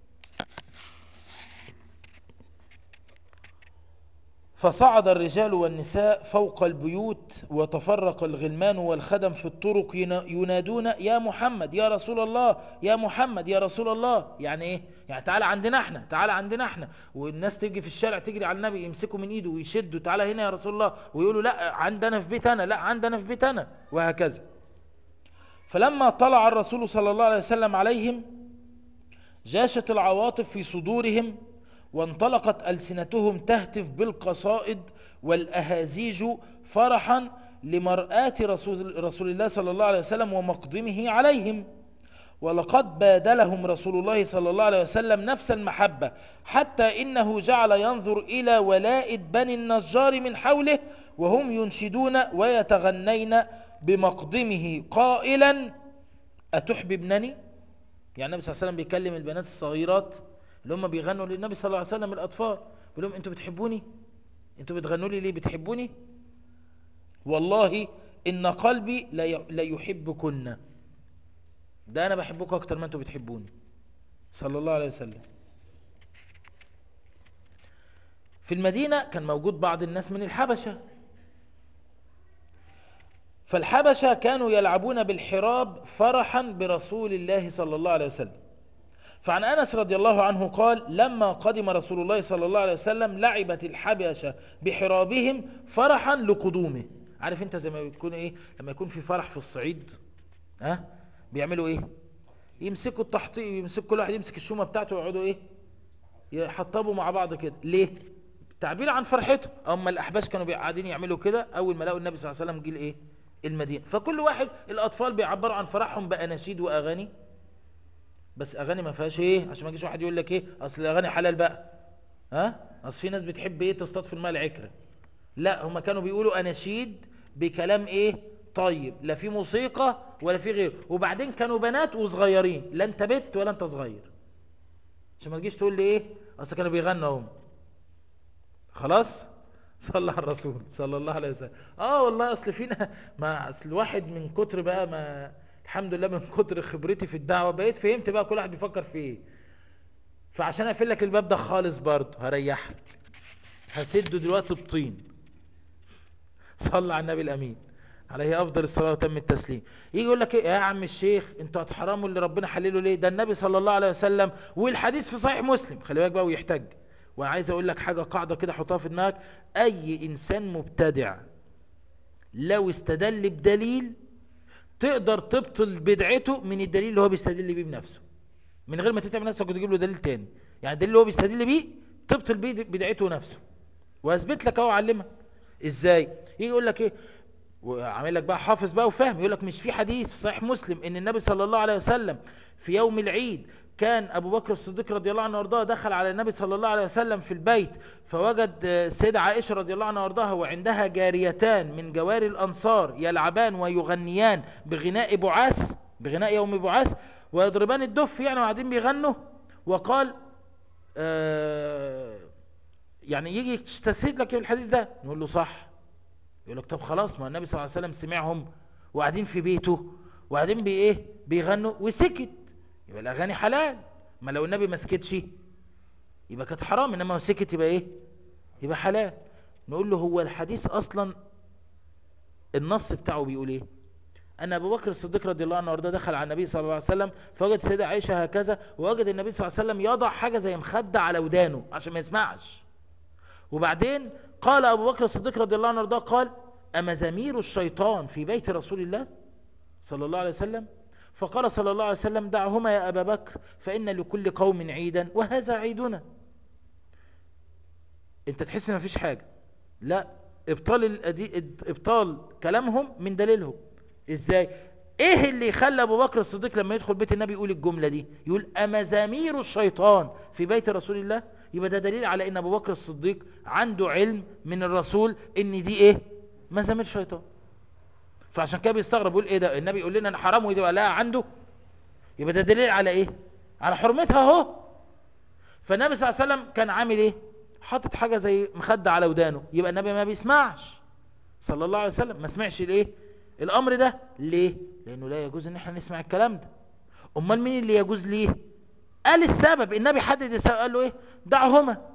فصعد الرجال والنساء فوق البيوت وتفرق الغلمان والخدم في الطرق ينادون يا محمد يا رسول الله يا محمد يا رسول الله يعني ايه يعني تعالى عندنا احنا تعالى عندنا احنا والناس تيجي في الشارع تجري على النبي يمسكوا من ايده ويشدوا تعالى هنا يا رسول الله ويقولوا لا عندنا في بيتنا لا عندنا في بيتنا وهكذا فلما طلع الرسول صلى الله عليه وسلم عليهم جاشت العواطف في صدورهم وانطلقت ألسنتهم تهتف بالقصائد والأهازيج فرحا لمرآة رسول, رسول الله صلى الله عليه وسلم ومقدمه عليهم ولقد بادلهم رسول الله صلى الله عليه وسلم نفس المحبة حتى إنه جعل ينظر إلى ولائد بني النجار من حوله وهم ينشدون ويتغنين بمقدمه قائلا أتحببنني يعني النبي صلى الله عليه وسلم بيكلم البنات الصغيرات اللي هم بيغنوا للنبي صلى الله عليه وسلم الأطفال بيقول لهم أنتوا بتحبوني أنتوا بتغنوا لي ليه بتحبوني والله إن قلبي لا يحبكن ده أنا بحبكم أكتر ما أنتوا بتحبوني صلى الله عليه وسلم في المدينة كان موجود بعض الناس من الحبشة فالحبشة كانوا يلعبون بالحراب فرحا برسول الله صلى الله عليه وسلم فعن أنس رضي الله عنه قال لما قدم رسول الله صلى الله عليه وسلم لعبت الحبشة بحرابهم فرحا لقدومه عارف انت زي ما بتكون ايه لما يكون في فرح في الصعيد ها أه؟ بيعملوا ايه يمسكوا التحطيق يمسكوا كل واحد يمسك الشومة بتاعته ويقعدوا ايه يحطبوا مع بعض كده ليه تعبير عن فرحته اما الاحباش كانوا قاعدين يعملوا كده اول ما لقوا النبي صلى الله عليه وسلم جه ايه المدينه فكل واحد الاطفال بيعبروا عن فرحهم باناشيد واغاني بس اغاني ما فيهاش ايه عشان ما يجيش واحد يقول لك ايه اصل الاغاني حلال بقى ها اصل في ناس بتحب ايه تصطاد في الماء العكره لا هم كانوا بيقولوا اناشيد بكلام ايه طيب لا في موسيقى ولا في غيره وبعدين كانوا بنات وصغيرين لا انت بنت ولا انت صغير عشان ما تجيش تقول لي ايه اصل كانوا بيغنوا هم خلاص صلى على الرسول صلى الله عليه وسلم اه والله اصل فينا ما اصل الواحد من كتر بقى ما الحمد لله من كتر خبرتي في الدعوه بقيت فهمت بقى كل واحد بيفكر في ايه فعشان اقفل لك الباب ده خالص برضه هريحك هسده دلوقتي بطين صلى على النبي الامين عليه افضل الصلاه وتم التسليم يجي يقول لك ايه يا عم الشيخ انتوا هتحرموا اللي ربنا حلله ليه ده النبي صلى الله عليه وسلم والحديث في صحيح مسلم خلي بالك بقى ويحتج وعايز اقول لك حاجه قاعده كده حطها في دماغك اي انسان مبتدع لو استدل بدليل تقدر تبطل بدعته من الدليل اللي هو بيستدل بيه بنفسه من غير ما تتعب نفسك وتجيب له دليل تاني يعني الدليل اللي هو بيستدل بيه تبطل بيه بدعته نفسه واثبت لك اهو اعلمك ازاي يجي يقول لك ايه وعامل لك بقى حافظ بقى وفاهم يقول لك مش في حديث في صحيح مسلم ان النبي صلى الله عليه وسلم في يوم العيد كان ابو بكر الصديق رضي الله عنه وارضاه دخل على النبي صلى الله عليه وسلم في البيت فوجد السيدة عائشة رضي الله عنها وارضاها وعندها جاريتان من جواري الانصار يلعبان ويغنيان بغناء بعاث بغناء يوم بعاث ويضربان الدف يعني وقاعدين بيغنوا وقال آه يعني يجي يستسهد لك الحديث ده نقول له صح يقول لك طب خلاص ما النبي صلى الله عليه وسلم سمعهم وقاعدين في بيته وقاعدين بايه بيغنوا وسكت يبقى الاغاني حلال ما لو النبي ما سكتش يبقى كانت حرام انما هو سكت يبقى ايه يبقى حلال نقول له هو الحديث اصلا النص بتاعه بيقول ايه ان ابو بكر الصديق رضي الله عنه وارضاه دخل على النبي صلى الله عليه وسلم فوجد السيده عائشه هكذا ووجد النبي صلى الله عليه وسلم يضع حاجه زي مخده على ودانه عشان ما يسمعش وبعدين قال ابو بكر الصديق رضي الله عنه وارضاه قال امزامير الشيطان في بيت رسول الله صلى الله عليه وسلم فقال صلى الله عليه وسلم دعهما يا ابا بكر فان لكل قوم عيدا وهذا عيدنا انت تحس ان مفيش حاجه لا ابطال الأدي... ابطال كلامهم من دليلهم ازاي ايه اللي خلى ابو بكر الصديق لما يدخل بيت النبي يقول الجمله دي يقول امزامير الشيطان في بيت رسول الله يبقى ده دليل على ان ابو بكر الصديق عنده علم من الرسول ان دي ايه مزامير شيطان فعشان كده بيستغرب يقول ايه ده النبي يقول لنا ان حرام ويدي لا عنده يبقى ده دليل على ايه على حرمتها اهو فالنبي صلى الله عليه وسلم كان عامل ايه حاطط حاجه زي مخده على ودانه يبقى النبي ما بيسمعش صلى الله عليه وسلم ما سمعش الايه الامر ده ليه لانه لا يجوز ان احنا نسمع الكلام ده امال مين اللي يجوز ليه قال السبب النبي حدد السبب قال له ايه دعهما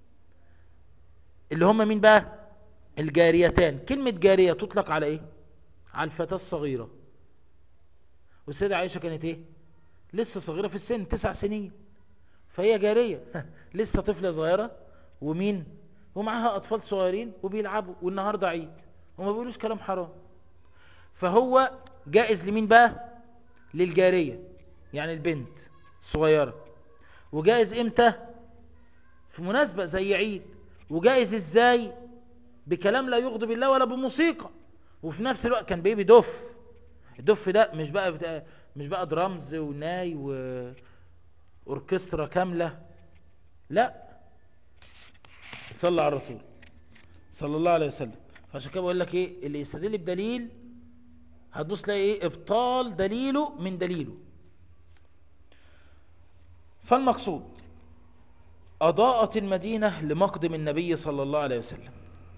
اللي هم مين بقى الجاريتان كلمة جارية تطلق على ايه على الفتاة الصغيرة والسيدة عائشة كانت ايه لسه صغيرة في السن تسع سنين فهي جارية لسه طفلة صغيرة ومين ومعها اطفال صغيرين وبيلعبوا والنهاردة عيد وما بيقولوش كلام حرام فهو جائز لمين بقى للجارية يعني البنت الصغيرة وجائز امتى في مناسبة زي عيد وجائز ازاي بكلام لا يغضب الله ولا بموسيقى وفي نفس الوقت كان بيبي دف الدف ده مش بقى بتا... مش بقى درامز وناي واوركسترا كاملة لا صلى على الرسول صلى الله عليه وسلم فعشان كده بقول لك ايه اللي يستدل بدليل هتبص تلاقي ايه ابطال دليله من دليله فالمقصود أضاءت المدينة لمقدم النبي صلى الله عليه وسلم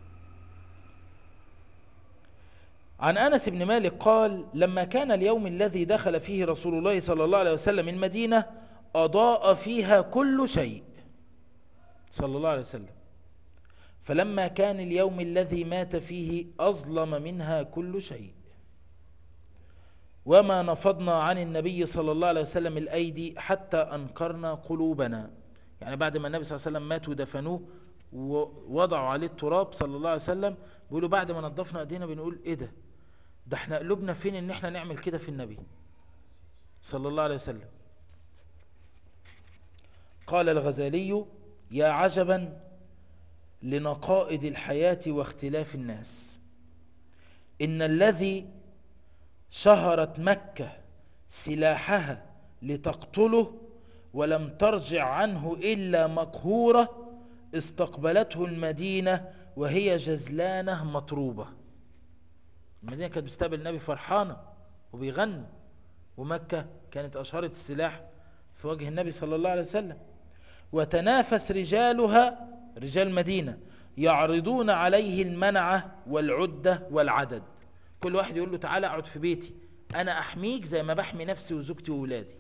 عن أنس بن مالك قال لما كان اليوم الذي دخل فيه رسول الله صلى الله عليه وسلم المدينة أضاء فيها كل شيء صلى الله عليه وسلم فلما كان اليوم الذي مات فيه أظلم منها كل شيء وما نفضنا عن النبي صلى الله عليه وسلم الأيدي حتى أنكرنا قلوبنا يعني بعد ما النبي صلى الله عليه وسلم مات ودفنوه ووضعوا عليه التراب صلى الله عليه وسلم بيقولوا بعد ما نضفنا ايدينا بنقول ايه ده ده احنا قلوبنا فين ان احنا نعمل كده في النبي صلى الله عليه وسلم قال الغزالي يا عجبا لنقائد الحياة واختلاف الناس إن الذي شهرت مكة سلاحها لتقتله ولم ترجع عنه إلا مقهورة استقبلته المدينة وهي جزلانة مطروبة المدينة كانت بتستقبل النبي فرحانة وبيغنوا ومكة كانت أشهرت السلاح في وجه النبي صلى الله عليه وسلم وتنافس رجالها رجال المدينة يعرضون عليه المنعة والعدة والعدد كل واحد يقول له تعالى اقعد في بيتي انا احميك زي ما بحمي نفسي وزوجتي وولادي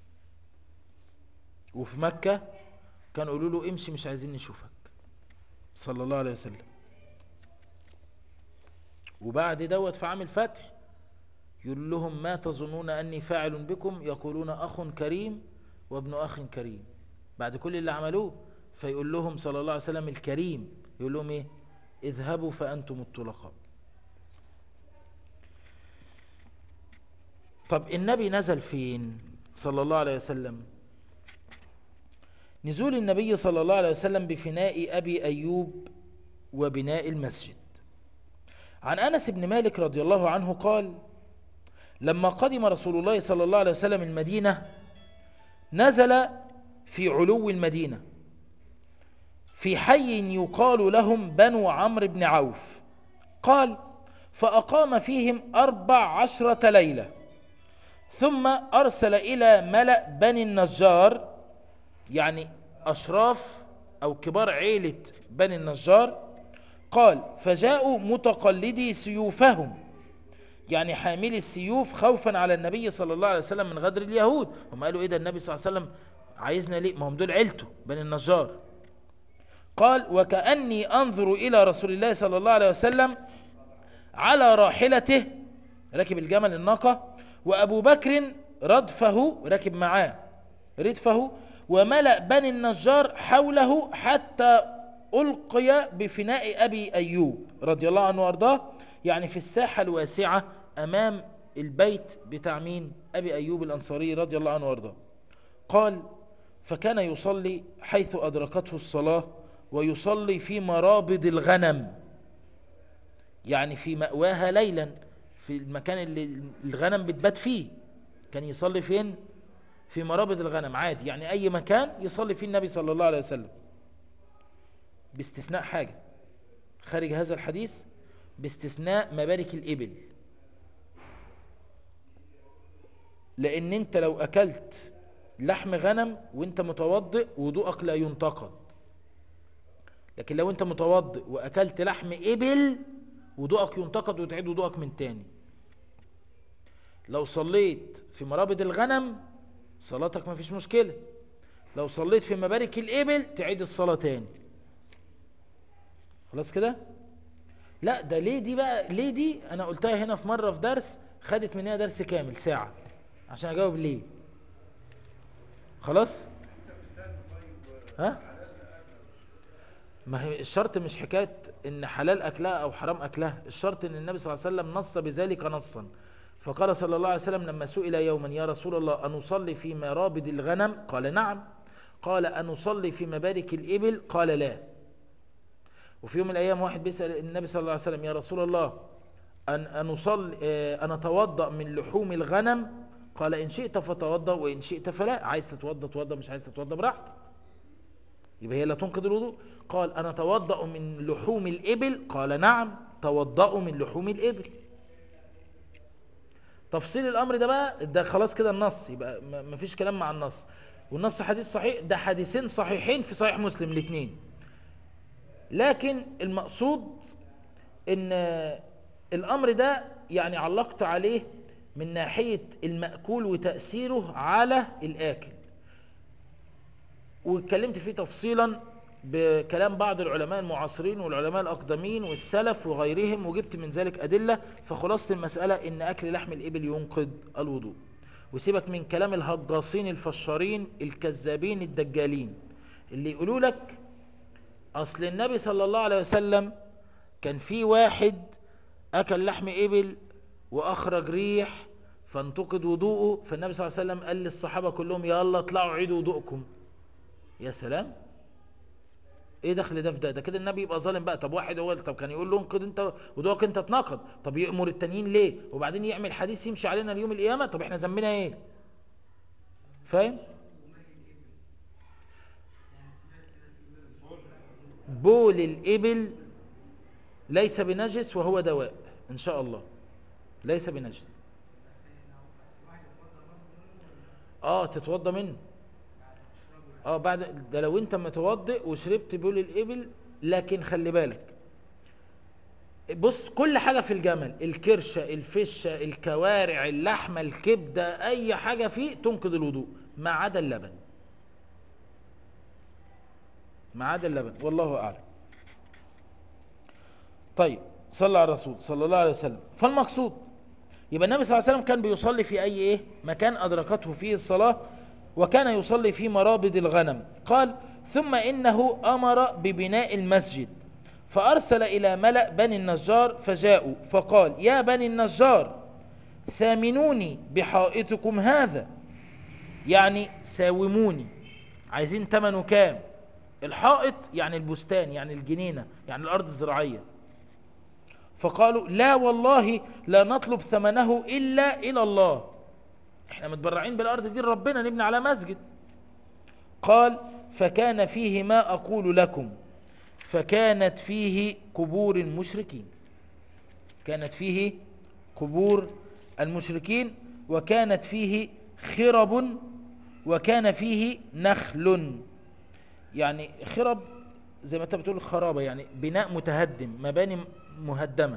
وفي مكة كانوا يقولوا له امشي مش عايزين نشوفك صلى الله عليه وسلم وبعد دوت في عام الفتح يقول لهم ما تظنون أني فاعل بكم يقولون أخ كريم وابن أخ كريم بعد كل اللي عملوه فيقول لهم صلى الله عليه وسلم الكريم يقول لهم ايه اذهبوا فأنتم الطلقاء طب النبي نزل فين صلى الله عليه وسلم نزول النبي صلى الله عليه وسلم بفناء أبي أيوب وبناء المسجد عن أنس بن مالك رضي الله عنه قال لما قدم رسول الله صلى الله عليه وسلم المدينة نزل في علو المدينة في حي يقال لهم بنو عمرو بن عوف قال فأقام فيهم أربع عشرة ليلة ثم أرسل إلى ملأ بني النجار يعني أشراف أو كبار عيلة بني النجار قال فجاءوا متقلدي سيوفهم يعني حاملي السيوف خوفا على النبي صلى الله عليه وسلم من غدر اليهود هم قالوا ايه ده النبي صلى الله عليه وسلم عايزنا ليه ما هم دول عيلته بني النجار قال وكأني أنظر إلى رسول الله صلى الله عليه وسلم على راحلته ركب الجمل الناقة وأبو بكر ردفه ركب معاه ردفه وملأ بني النجار حوله حتى ألقي بفناء أبي أيوب رضي الله عنه وارضاه يعني في الساحة الواسعة أمام البيت بتاع مين أبي أيوب الأنصاري رضي الله عنه وارضاه قال فكان يصلي حيث أدركته الصلاة ويصلي في مرابض الغنم يعني في مأواها ليلا في المكان اللي الغنم بتبات فيه كان يصلي فين في مرابض الغنم عادي يعني أي مكان يصلي فيه النبي صلى الله عليه وسلم باستثناء حاجة خارج هذا الحديث باستثناء مبارك الإبل لأن أنت لو أكلت لحم غنم وانت متوضئ وضوءك لا ينتقد لكن لو انت متوضئ واكلت لحم ابل وضوءك ينتقد وتعيد وضوءك من تاني لو صليت في مرابض الغنم صلاتك ما فيش مشكلة لو صليت في مبارك الابل تعيد الصلاة تاني خلاص كده لا ده ليه دي بقى ليه دي انا قلتها هنا في مرة في درس خدت منها درس كامل ساعة عشان اجاوب ليه خلاص ها ما هي الشرط مش حكاية ان حلال اكلها او حرام اكلها الشرط ان النبي صلى الله عليه وسلم نص بذلك نصا فقال صلى الله عليه وسلم لما سئل يوما يا رسول الله أنصلي في مرابد الغنم قال نعم قال أنصلي في مبارك الإبل قال لا وفي يوم من الأيام واحد بيسأل النبي صلى الله عليه وسلم يا رسول الله أن أنصلي أن أتوضأ من لحوم الغنم قال إن شئت فتوضأ وإن شئت فلا عايز تتوضأ توضأ مش عايز تتوضأ براحتك يبقى هي لا تنقض الوضوء قال أنا توضأ من لحوم الإبل قال نعم توضأ من لحوم الإبل تفصيل الأمر ده بقى ده خلاص كده النص يبقى ما فيش كلام مع النص والنص حديث صحيح ده حديثين صحيحين في صحيح مسلم الاثنين لكن المقصود ان الأمر ده يعني علقت عليه من ناحية المأكول وتأثيره على الآكل واتكلمت فيه تفصيلا بكلام بعض العلماء المعاصرين والعلماء الأقدمين والسلف وغيرهم وجبت من ذلك أدلة فخلاصة المسألة إن أكل لحم الإبل ينقض الوضوء وسيبك من كلام الهجاصين الفشارين الكذابين الدجالين اللي يقولوا لك أصل النبي صلى الله عليه وسلم كان في واحد أكل لحم إبل وأخرج ريح فانتقد وضوءه فالنبي صلى الله عليه وسلم قال للصحابة كلهم يلا اطلعوا عيدوا وضوءكم يا سلام ايه دخل ده في ده ده كده النبي يبقى ظالم بقى طب واحد هو طب كان يقول له انقض انت ودوك انت تناقض طب يأمر التانيين ليه وبعدين يعمل حديث يمشي علينا اليوم القيامة طب احنا ذنبنا ايه فاهم بول الإبل ليس بنجس وهو دواء ان شاء الله ليس بنجس اه تتوضى منه اه بعد ده لو انت متوضئ وشربت بول الابل لكن خلي بالك بص كل حاجة في الجمل الكرشة الفشة الكوارع اللحمة الكبدة اي حاجة فيه تنقض الوضوء ما عدا اللبن ما عدا اللبن والله اعلم طيب صلى على الرسول صلى الله عليه وسلم فالمقصود يبقى النبي صلى الله عليه وسلم كان بيصلي في أي إيه مكان أدركته فيه الصلاة وكان يصلي في مرابض الغنم قال ثم إنه أمر ببناء المسجد فأرسل إلى ملأ بني النجار فجاءوا فقال يا بني النجار ثامنوني بحائطكم هذا يعني ساوموني عايزين تمنه كام الحائط يعني البستان يعني الجنينة يعني الأرض الزراعية فقالوا لا والله لا نطلب ثمنه إلا إلى الله احنا متبرعين بالأرض دي ربنا نبني على مسجد قال فكان فيه ما أقول لكم فكانت فيه قبور المشركين كانت فيه قبور المشركين وكانت فيه خرب وكان فيه نخل يعني خرب زي ما انت بتقول خرابة يعني بناء متهدم مباني مهدمة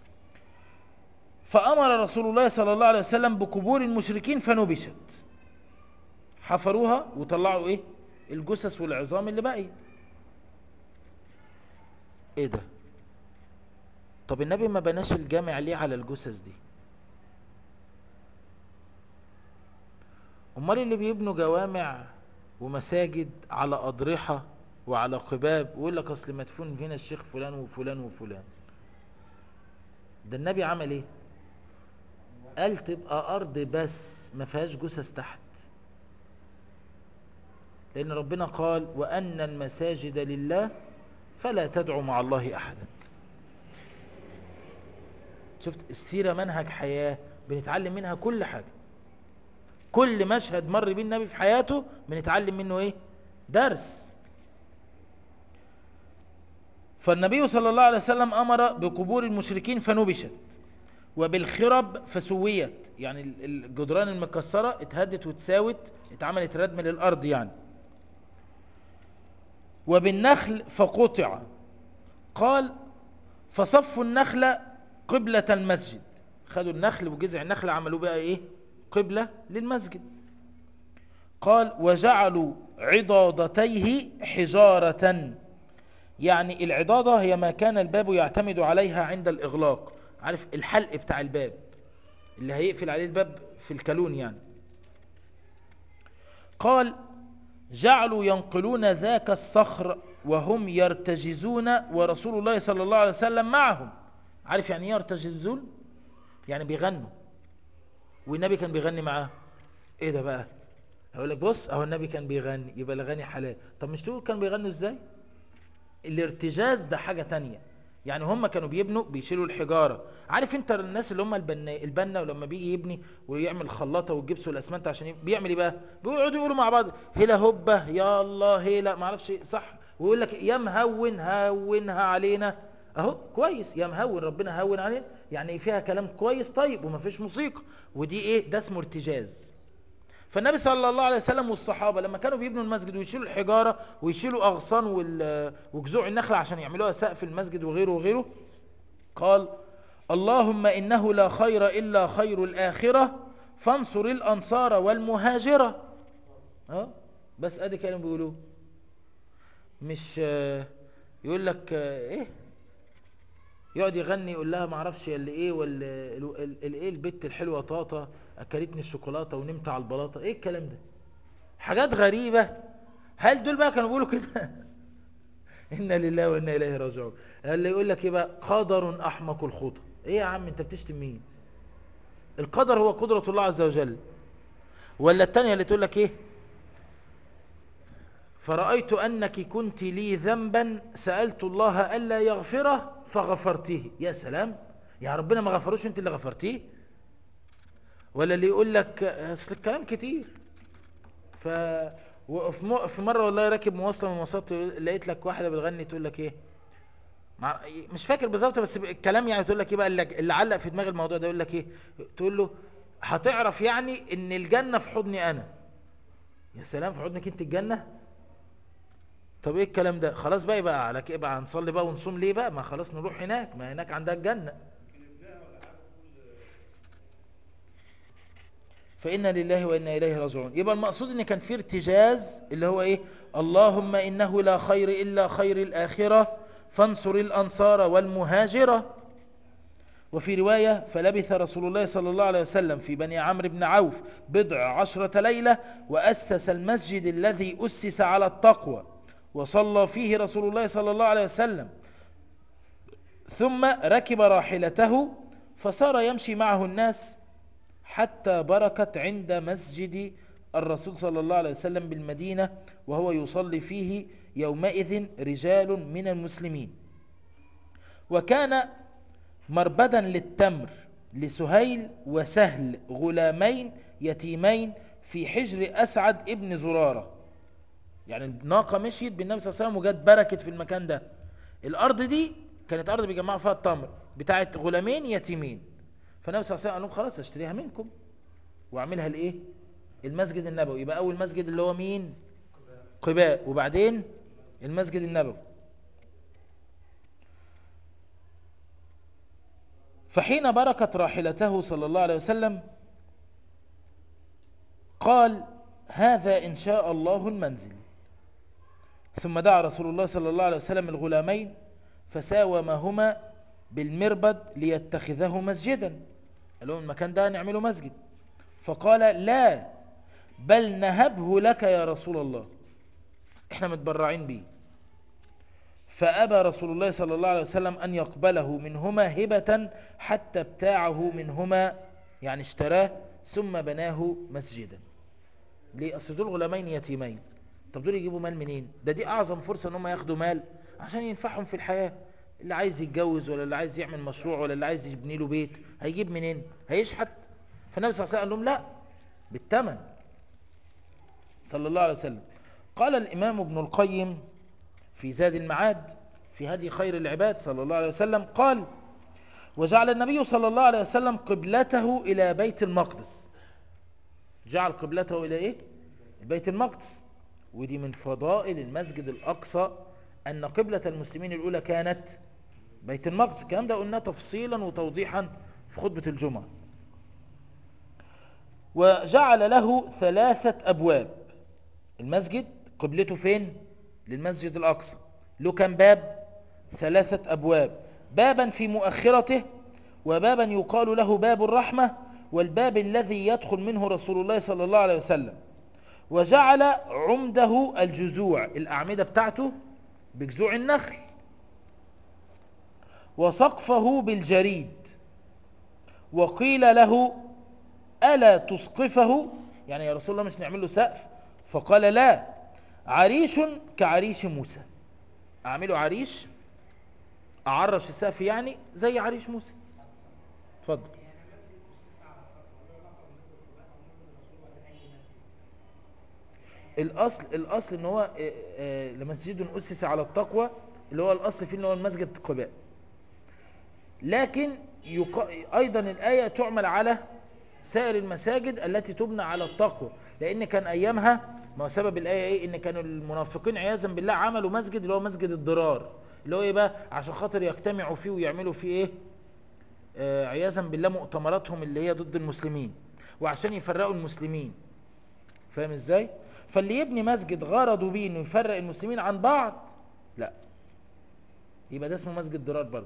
فأمر رسول الله صلى الله عليه وسلم بقبور المشركين فنبشت حفروها وطلعوا ايه الجثث والعظام اللي باقي ايه ده طب النبي ما بناش الجامع ليه على الجثث دي امال اللي بيبنوا جوامع ومساجد على اضرحه وعلى قباب ويقول لك اصل مدفون هنا الشيخ فلان وفلان وفلان ده النبي عمل ايه قال تبقى ارض بس ما فيهاش جثث تحت لان ربنا قال وان المساجد لله فلا تدعوا مع الله احدا شفت السيره منهج حياه بنتعلم منها كل حاجه كل مشهد مر بيه النبي في حياته بنتعلم منه ايه درس فالنبي صلى الله عليه وسلم امر بقبور المشركين فنبشت وبالخرب فسويت يعني الجدران المكسرة اتهدت وتساوت اتعملت ردم للارض يعني وبالنخل فقطع قال فصفوا النخل قبلة المسجد خدوا النخل وجذع النخل عملوا بقى ايه قبلة للمسجد قال وجعلوا عضادتيه حجارة يعني العضادة هي ما كان الباب يعتمد عليها عند الإغلاق عارف الحلق بتاع الباب اللي هيقفل عليه الباب في الكالون يعني قال جعلوا ينقلون ذاك الصخر وهم يرتجزون ورسول الله صلى الله عليه وسلم معهم عارف يعني ايه يرتجزون يعني بيغنوا والنبي كان بيغني معاه ايه ده بقى هقول لك بص اهو النبي كان بيغني يبقى الاغاني حلال طب مش تقول كان بيغنوا ازاي الارتجاز ده حاجة تانية يعني هم كانوا بيبنوا بيشيلوا الحجارة عارف انت الناس اللي هم البنا البنا ولما بيجي يبني ويعمل خلاطة والجبس والاسمنت عشان يب... بيعمل ايه بقى بيقعدوا يقولوا مع بعض هلا هبة يا الله هلا ما اعرفش صح ويقول لك يا مهون هونها علينا اهو كويس يا مهون ربنا هون علينا يعني فيها كلام كويس طيب وما فيش موسيقى ودي ايه ده اسمه ارتجاز فالنبي صلى الله عليه وسلم والصحابة لما كانوا بيبنوا المسجد ويشيلوا الحجارة ويشيلوا أغصان وجذوع النخل عشان يعملوها سقف المسجد وغيره وغيره قال اللهم إنه لا خير إلا خير الآخرة فانصر الأنصار والمهاجرة أه؟ بس أدي كانوا بيقولوه مش يقول لك إيه يقعد يغني يقول لها ما اعرفش اللي ايه ولا الايه البت الحلوه طاطا اكلتني الشوكولاته ونمت على البلاطه ايه الكلام ده حاجات غريبه هل دول بقى كانوا بيقولوا كده انا لله وانا اليه راجعون اللي يقول لك ايه بقى قدر احمق الخطى ايه يا عم انت بتشتم مين القدر هو قدره الله عز وجل ولا الثانيه اللي تقول لك ايه فرأيت أنك كنت لي ذنبا سألت الله ألا يغفره فغفرته يا سلام يا ربنا ما غفروش انت اللي غفرتيه ولا اللي يقول لك اصل الكلام كتير ف وفي في مره والله راكب مواصله من المواصلات لقيت لك واحده بتغني تقول لك ايه مع... مش فاكر بالظبط بس الكلام يعني تقول لك ايه بقى اللي علق في دماغ الموضوع ده يقول لك ايه تقول له هتعرف يعني ان الجنه في حضني انا يا سلام في حضنك انت الجنه طب ايه الكلام ده خلاص بقى يبقى على كده بقى هنصلي بقى ونصوم ليه بقى ما خلاص نروح هناك ما هناك عندها الجنة فإنا لله وإنا إليه راجعون يبقى المقصود ان كان في ارتجاز اللي هو ايه اللهم إنه لا خير إلا خير الآخرة فانصر الأنصار والمهاجرة وفي رواية فلبث رسول الله صلى الله عليه وسلم في بني عمرو بن عوف بضع عشرة ليلة وأسس المسجد الذي أسس على التقوى وصلى فيه رسول الله صلى الله عليه وسلم ثم ركب راحلته فصار يمشي معه الناس حتى بركت عند مسجد الرسول صلى الله عليه وسلم بالمدينة وهو يصلي فيه يومئذ رجال من المسلمين وكان مربدا للتمر لسهيل وسهل غلامين يتيمين في حجر أسعد ابن زرارة يعني الناقة مشيت بالنبي صلى الله عليه وسلم وجت بركت في المكان ده الأرض دي كانت أرض بيجمعوا فيها التمر بتاعت غلامين يتيمين فالنبي صلى الله عليه وسلم قال لهم خلاص اشتريها منكم واعملها لايه المسجد النبوي يبقى اول مسجد اللي هو مين قباء وبعدين المسجد النبوي فحين بركت راحلته صلى الله عليه وسلم قال هذا إن شاء الله المنزل ثم دعا رسول الله صلى الله عليه وسلم الغلامين فساومهما بالمربد ليتخذه مسجدا قال لهم المكان ده نعمله مسجد فقال لا بل نهبه لك يا رسول الله احنا متبرعين بيه فأبى رسول الله صلى الله عليه وسلم أن يقبله منهما هبة حتى ابتاعه منهما يعني اشتراه ثم بناه مسجدا ليه أصل دول غلامين يتيمين طب دول يجيبوا مال منين ده دي أعظم فرصة أن هم ياخدوا مال عشان ينفعهم في الحياة اللي عايز يتجوز ولا اللي عايز يعمل مشروع ولا اللي عايز يبني له بيت هيجيب منين هيشحت فالنبي صلى الله عليه وسلم قال لهم لا بالثمن صلى الله عليه وسلم قال الإمام ابن القيم في زاد المعاد في هدي خير العباد صلى الله عليه وسلم قال وجعل النبي صلى الله عليه وسلم قبلته إلى بيت المقدس جعل قبلته إلى إيه؟ بيت المقدس ودي من فضائل المسجد الأقصى أن قبلة المسلمين الأولى كانت بيت المقدس الكلام ده قلناه تفصيلا وتوضيحا في خطبة الجمعة وجعل له ثلاثة أبواب المسجد قبلته فين للمسجد الأقصى له كم باب ثلاثة أبواب بابا في مؤخرته وبابا يقال له باب الرحمة والباب الذي يدخل منه رسول الله صلى الله عليه وسلم وجعل عمده الجزوع الأعمدة بتاعته بجذوع النخل وسقفه بالجريد وقيل له ألا تسقفه يعني يا رسول الله مش نعمل له سقف فقال لا عريش كعريش موسى أعمله عريش أعرش السقف يعني زي عريش موسى اتفضل الاصل الاصل ان هو آه، آه، لمسجد اسس على التقوى اللي هو الاصل فيه ان هو المسجد قباء لكن يق... ايضا الايه تعمل على سائر المساجد التي تبنى على التقوى لان كان ايامها ما هو سبب الايه ايه ان كانوا المنافقين عياذا بالله عملوا مسجد اللي هو مسجد الضرار اللي هو ايه بقى عشان خاطر يجتمعوا فيه ويعملوا فيه ايه آه عياذا بالله مؤتمراتهم اللي هي ضد المسلمين وعشان يفرقوا المسلمين فاهم ازاي فاللي يبني مسجد غرضه بيه انه يفرق المسلمين عن بعض لا يبقى ده اسمه مسجد ضرار برضه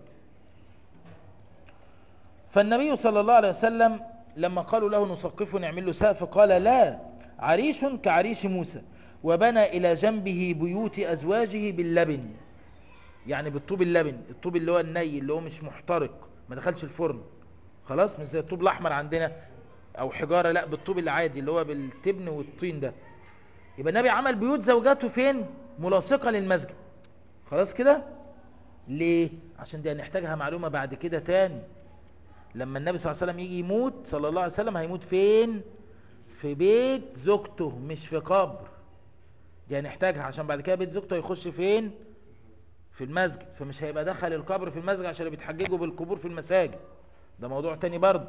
فالنبي صلى الله عليه وسلم لما قالوا له نسقفه نعمل له سقف قال لا عريش كعريش موسى وبنى إلى جنبه بيوت أزواجه باللبن يعني بالطوب اللبن الطوب اللي هو الني اللي هو مش محترق ما دخلش الفرن خلاص مش زي الطوب الأحمر عندنا أو حجارة لا بالطوب العادي اللي هو بالتبن والطين ده يبقى النبي عمل بيوت زوجاته فين ملاصقة للمسجد خلاص كده ليه عشان دي هنحتاجها معلومة بعد كده تاني لما النبي صلى الله عليه وسلم يجي يموت صلى الله عليه وسلم هيموت فين في بيت زوجته مش في قبر دي هنحتاجها عشان بعد كده بيت زوجته يخش فين في المسجد فمش هيبقى دخل القبر في المسجد عشان بيتحججوا بالقبور في المساجد ده موضوع تاني برضه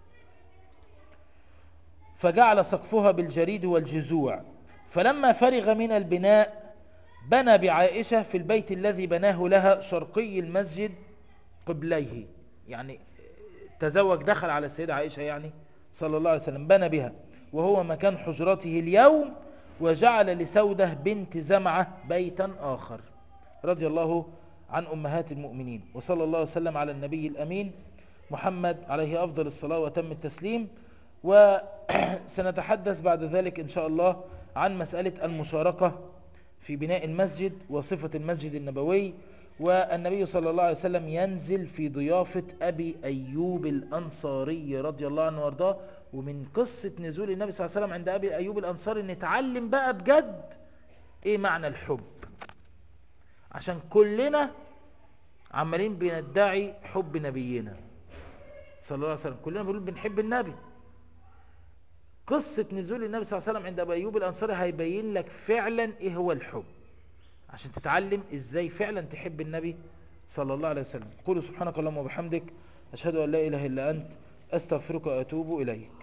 فجعل سقفها بالجريد والجذوع فلما فرغ من البناء بنى بعائشة في البيت الذي بناه لها شرقي المسجد قبليه يعني تزوج دخل على السيدة عائشة يعني صلى الله عليه وسلم بنى بها وهو مكان حجرته اليوم وجعل لسودة بنت زمعة بيتا آخر رضي الله عن أمهات المؤمنين وصلى الله وسلم على النبي الأمين محمد عليه أفضل الصلاة وتم التسليم وسنتحدث بعد ذلك إن شاء الله عن مسألة المشاركة في بناء المسجد وصفة المسجد النبوي والنبي صلى الله عليه وسلم ينزل في ضيافة أبي أيوب الأنصاري رضي الله عنه وارضاه ومن قصة نزول النبي صلى الله عليه وسلم عند أبي أيوب الأنصاري نتعلم بقى بجد إيه معنى الحب عشان كلنا عمالين بندعي حب نبينا صلى الله عليه وسلم كلنا بنقول بنحب النبي قصة نزول النبي صلى الله عليه وسلم عند أبي أيوب الأنصاري هيبين لك فعلا إيه هو الحب عشان تتعلم إزاي فعلا تحب النبي صلى الله عليه وسلم قولوا سبحانك اللهم وبحمدك أشهد أن لا إله إلا أنت أستغفرك وأتوب إليك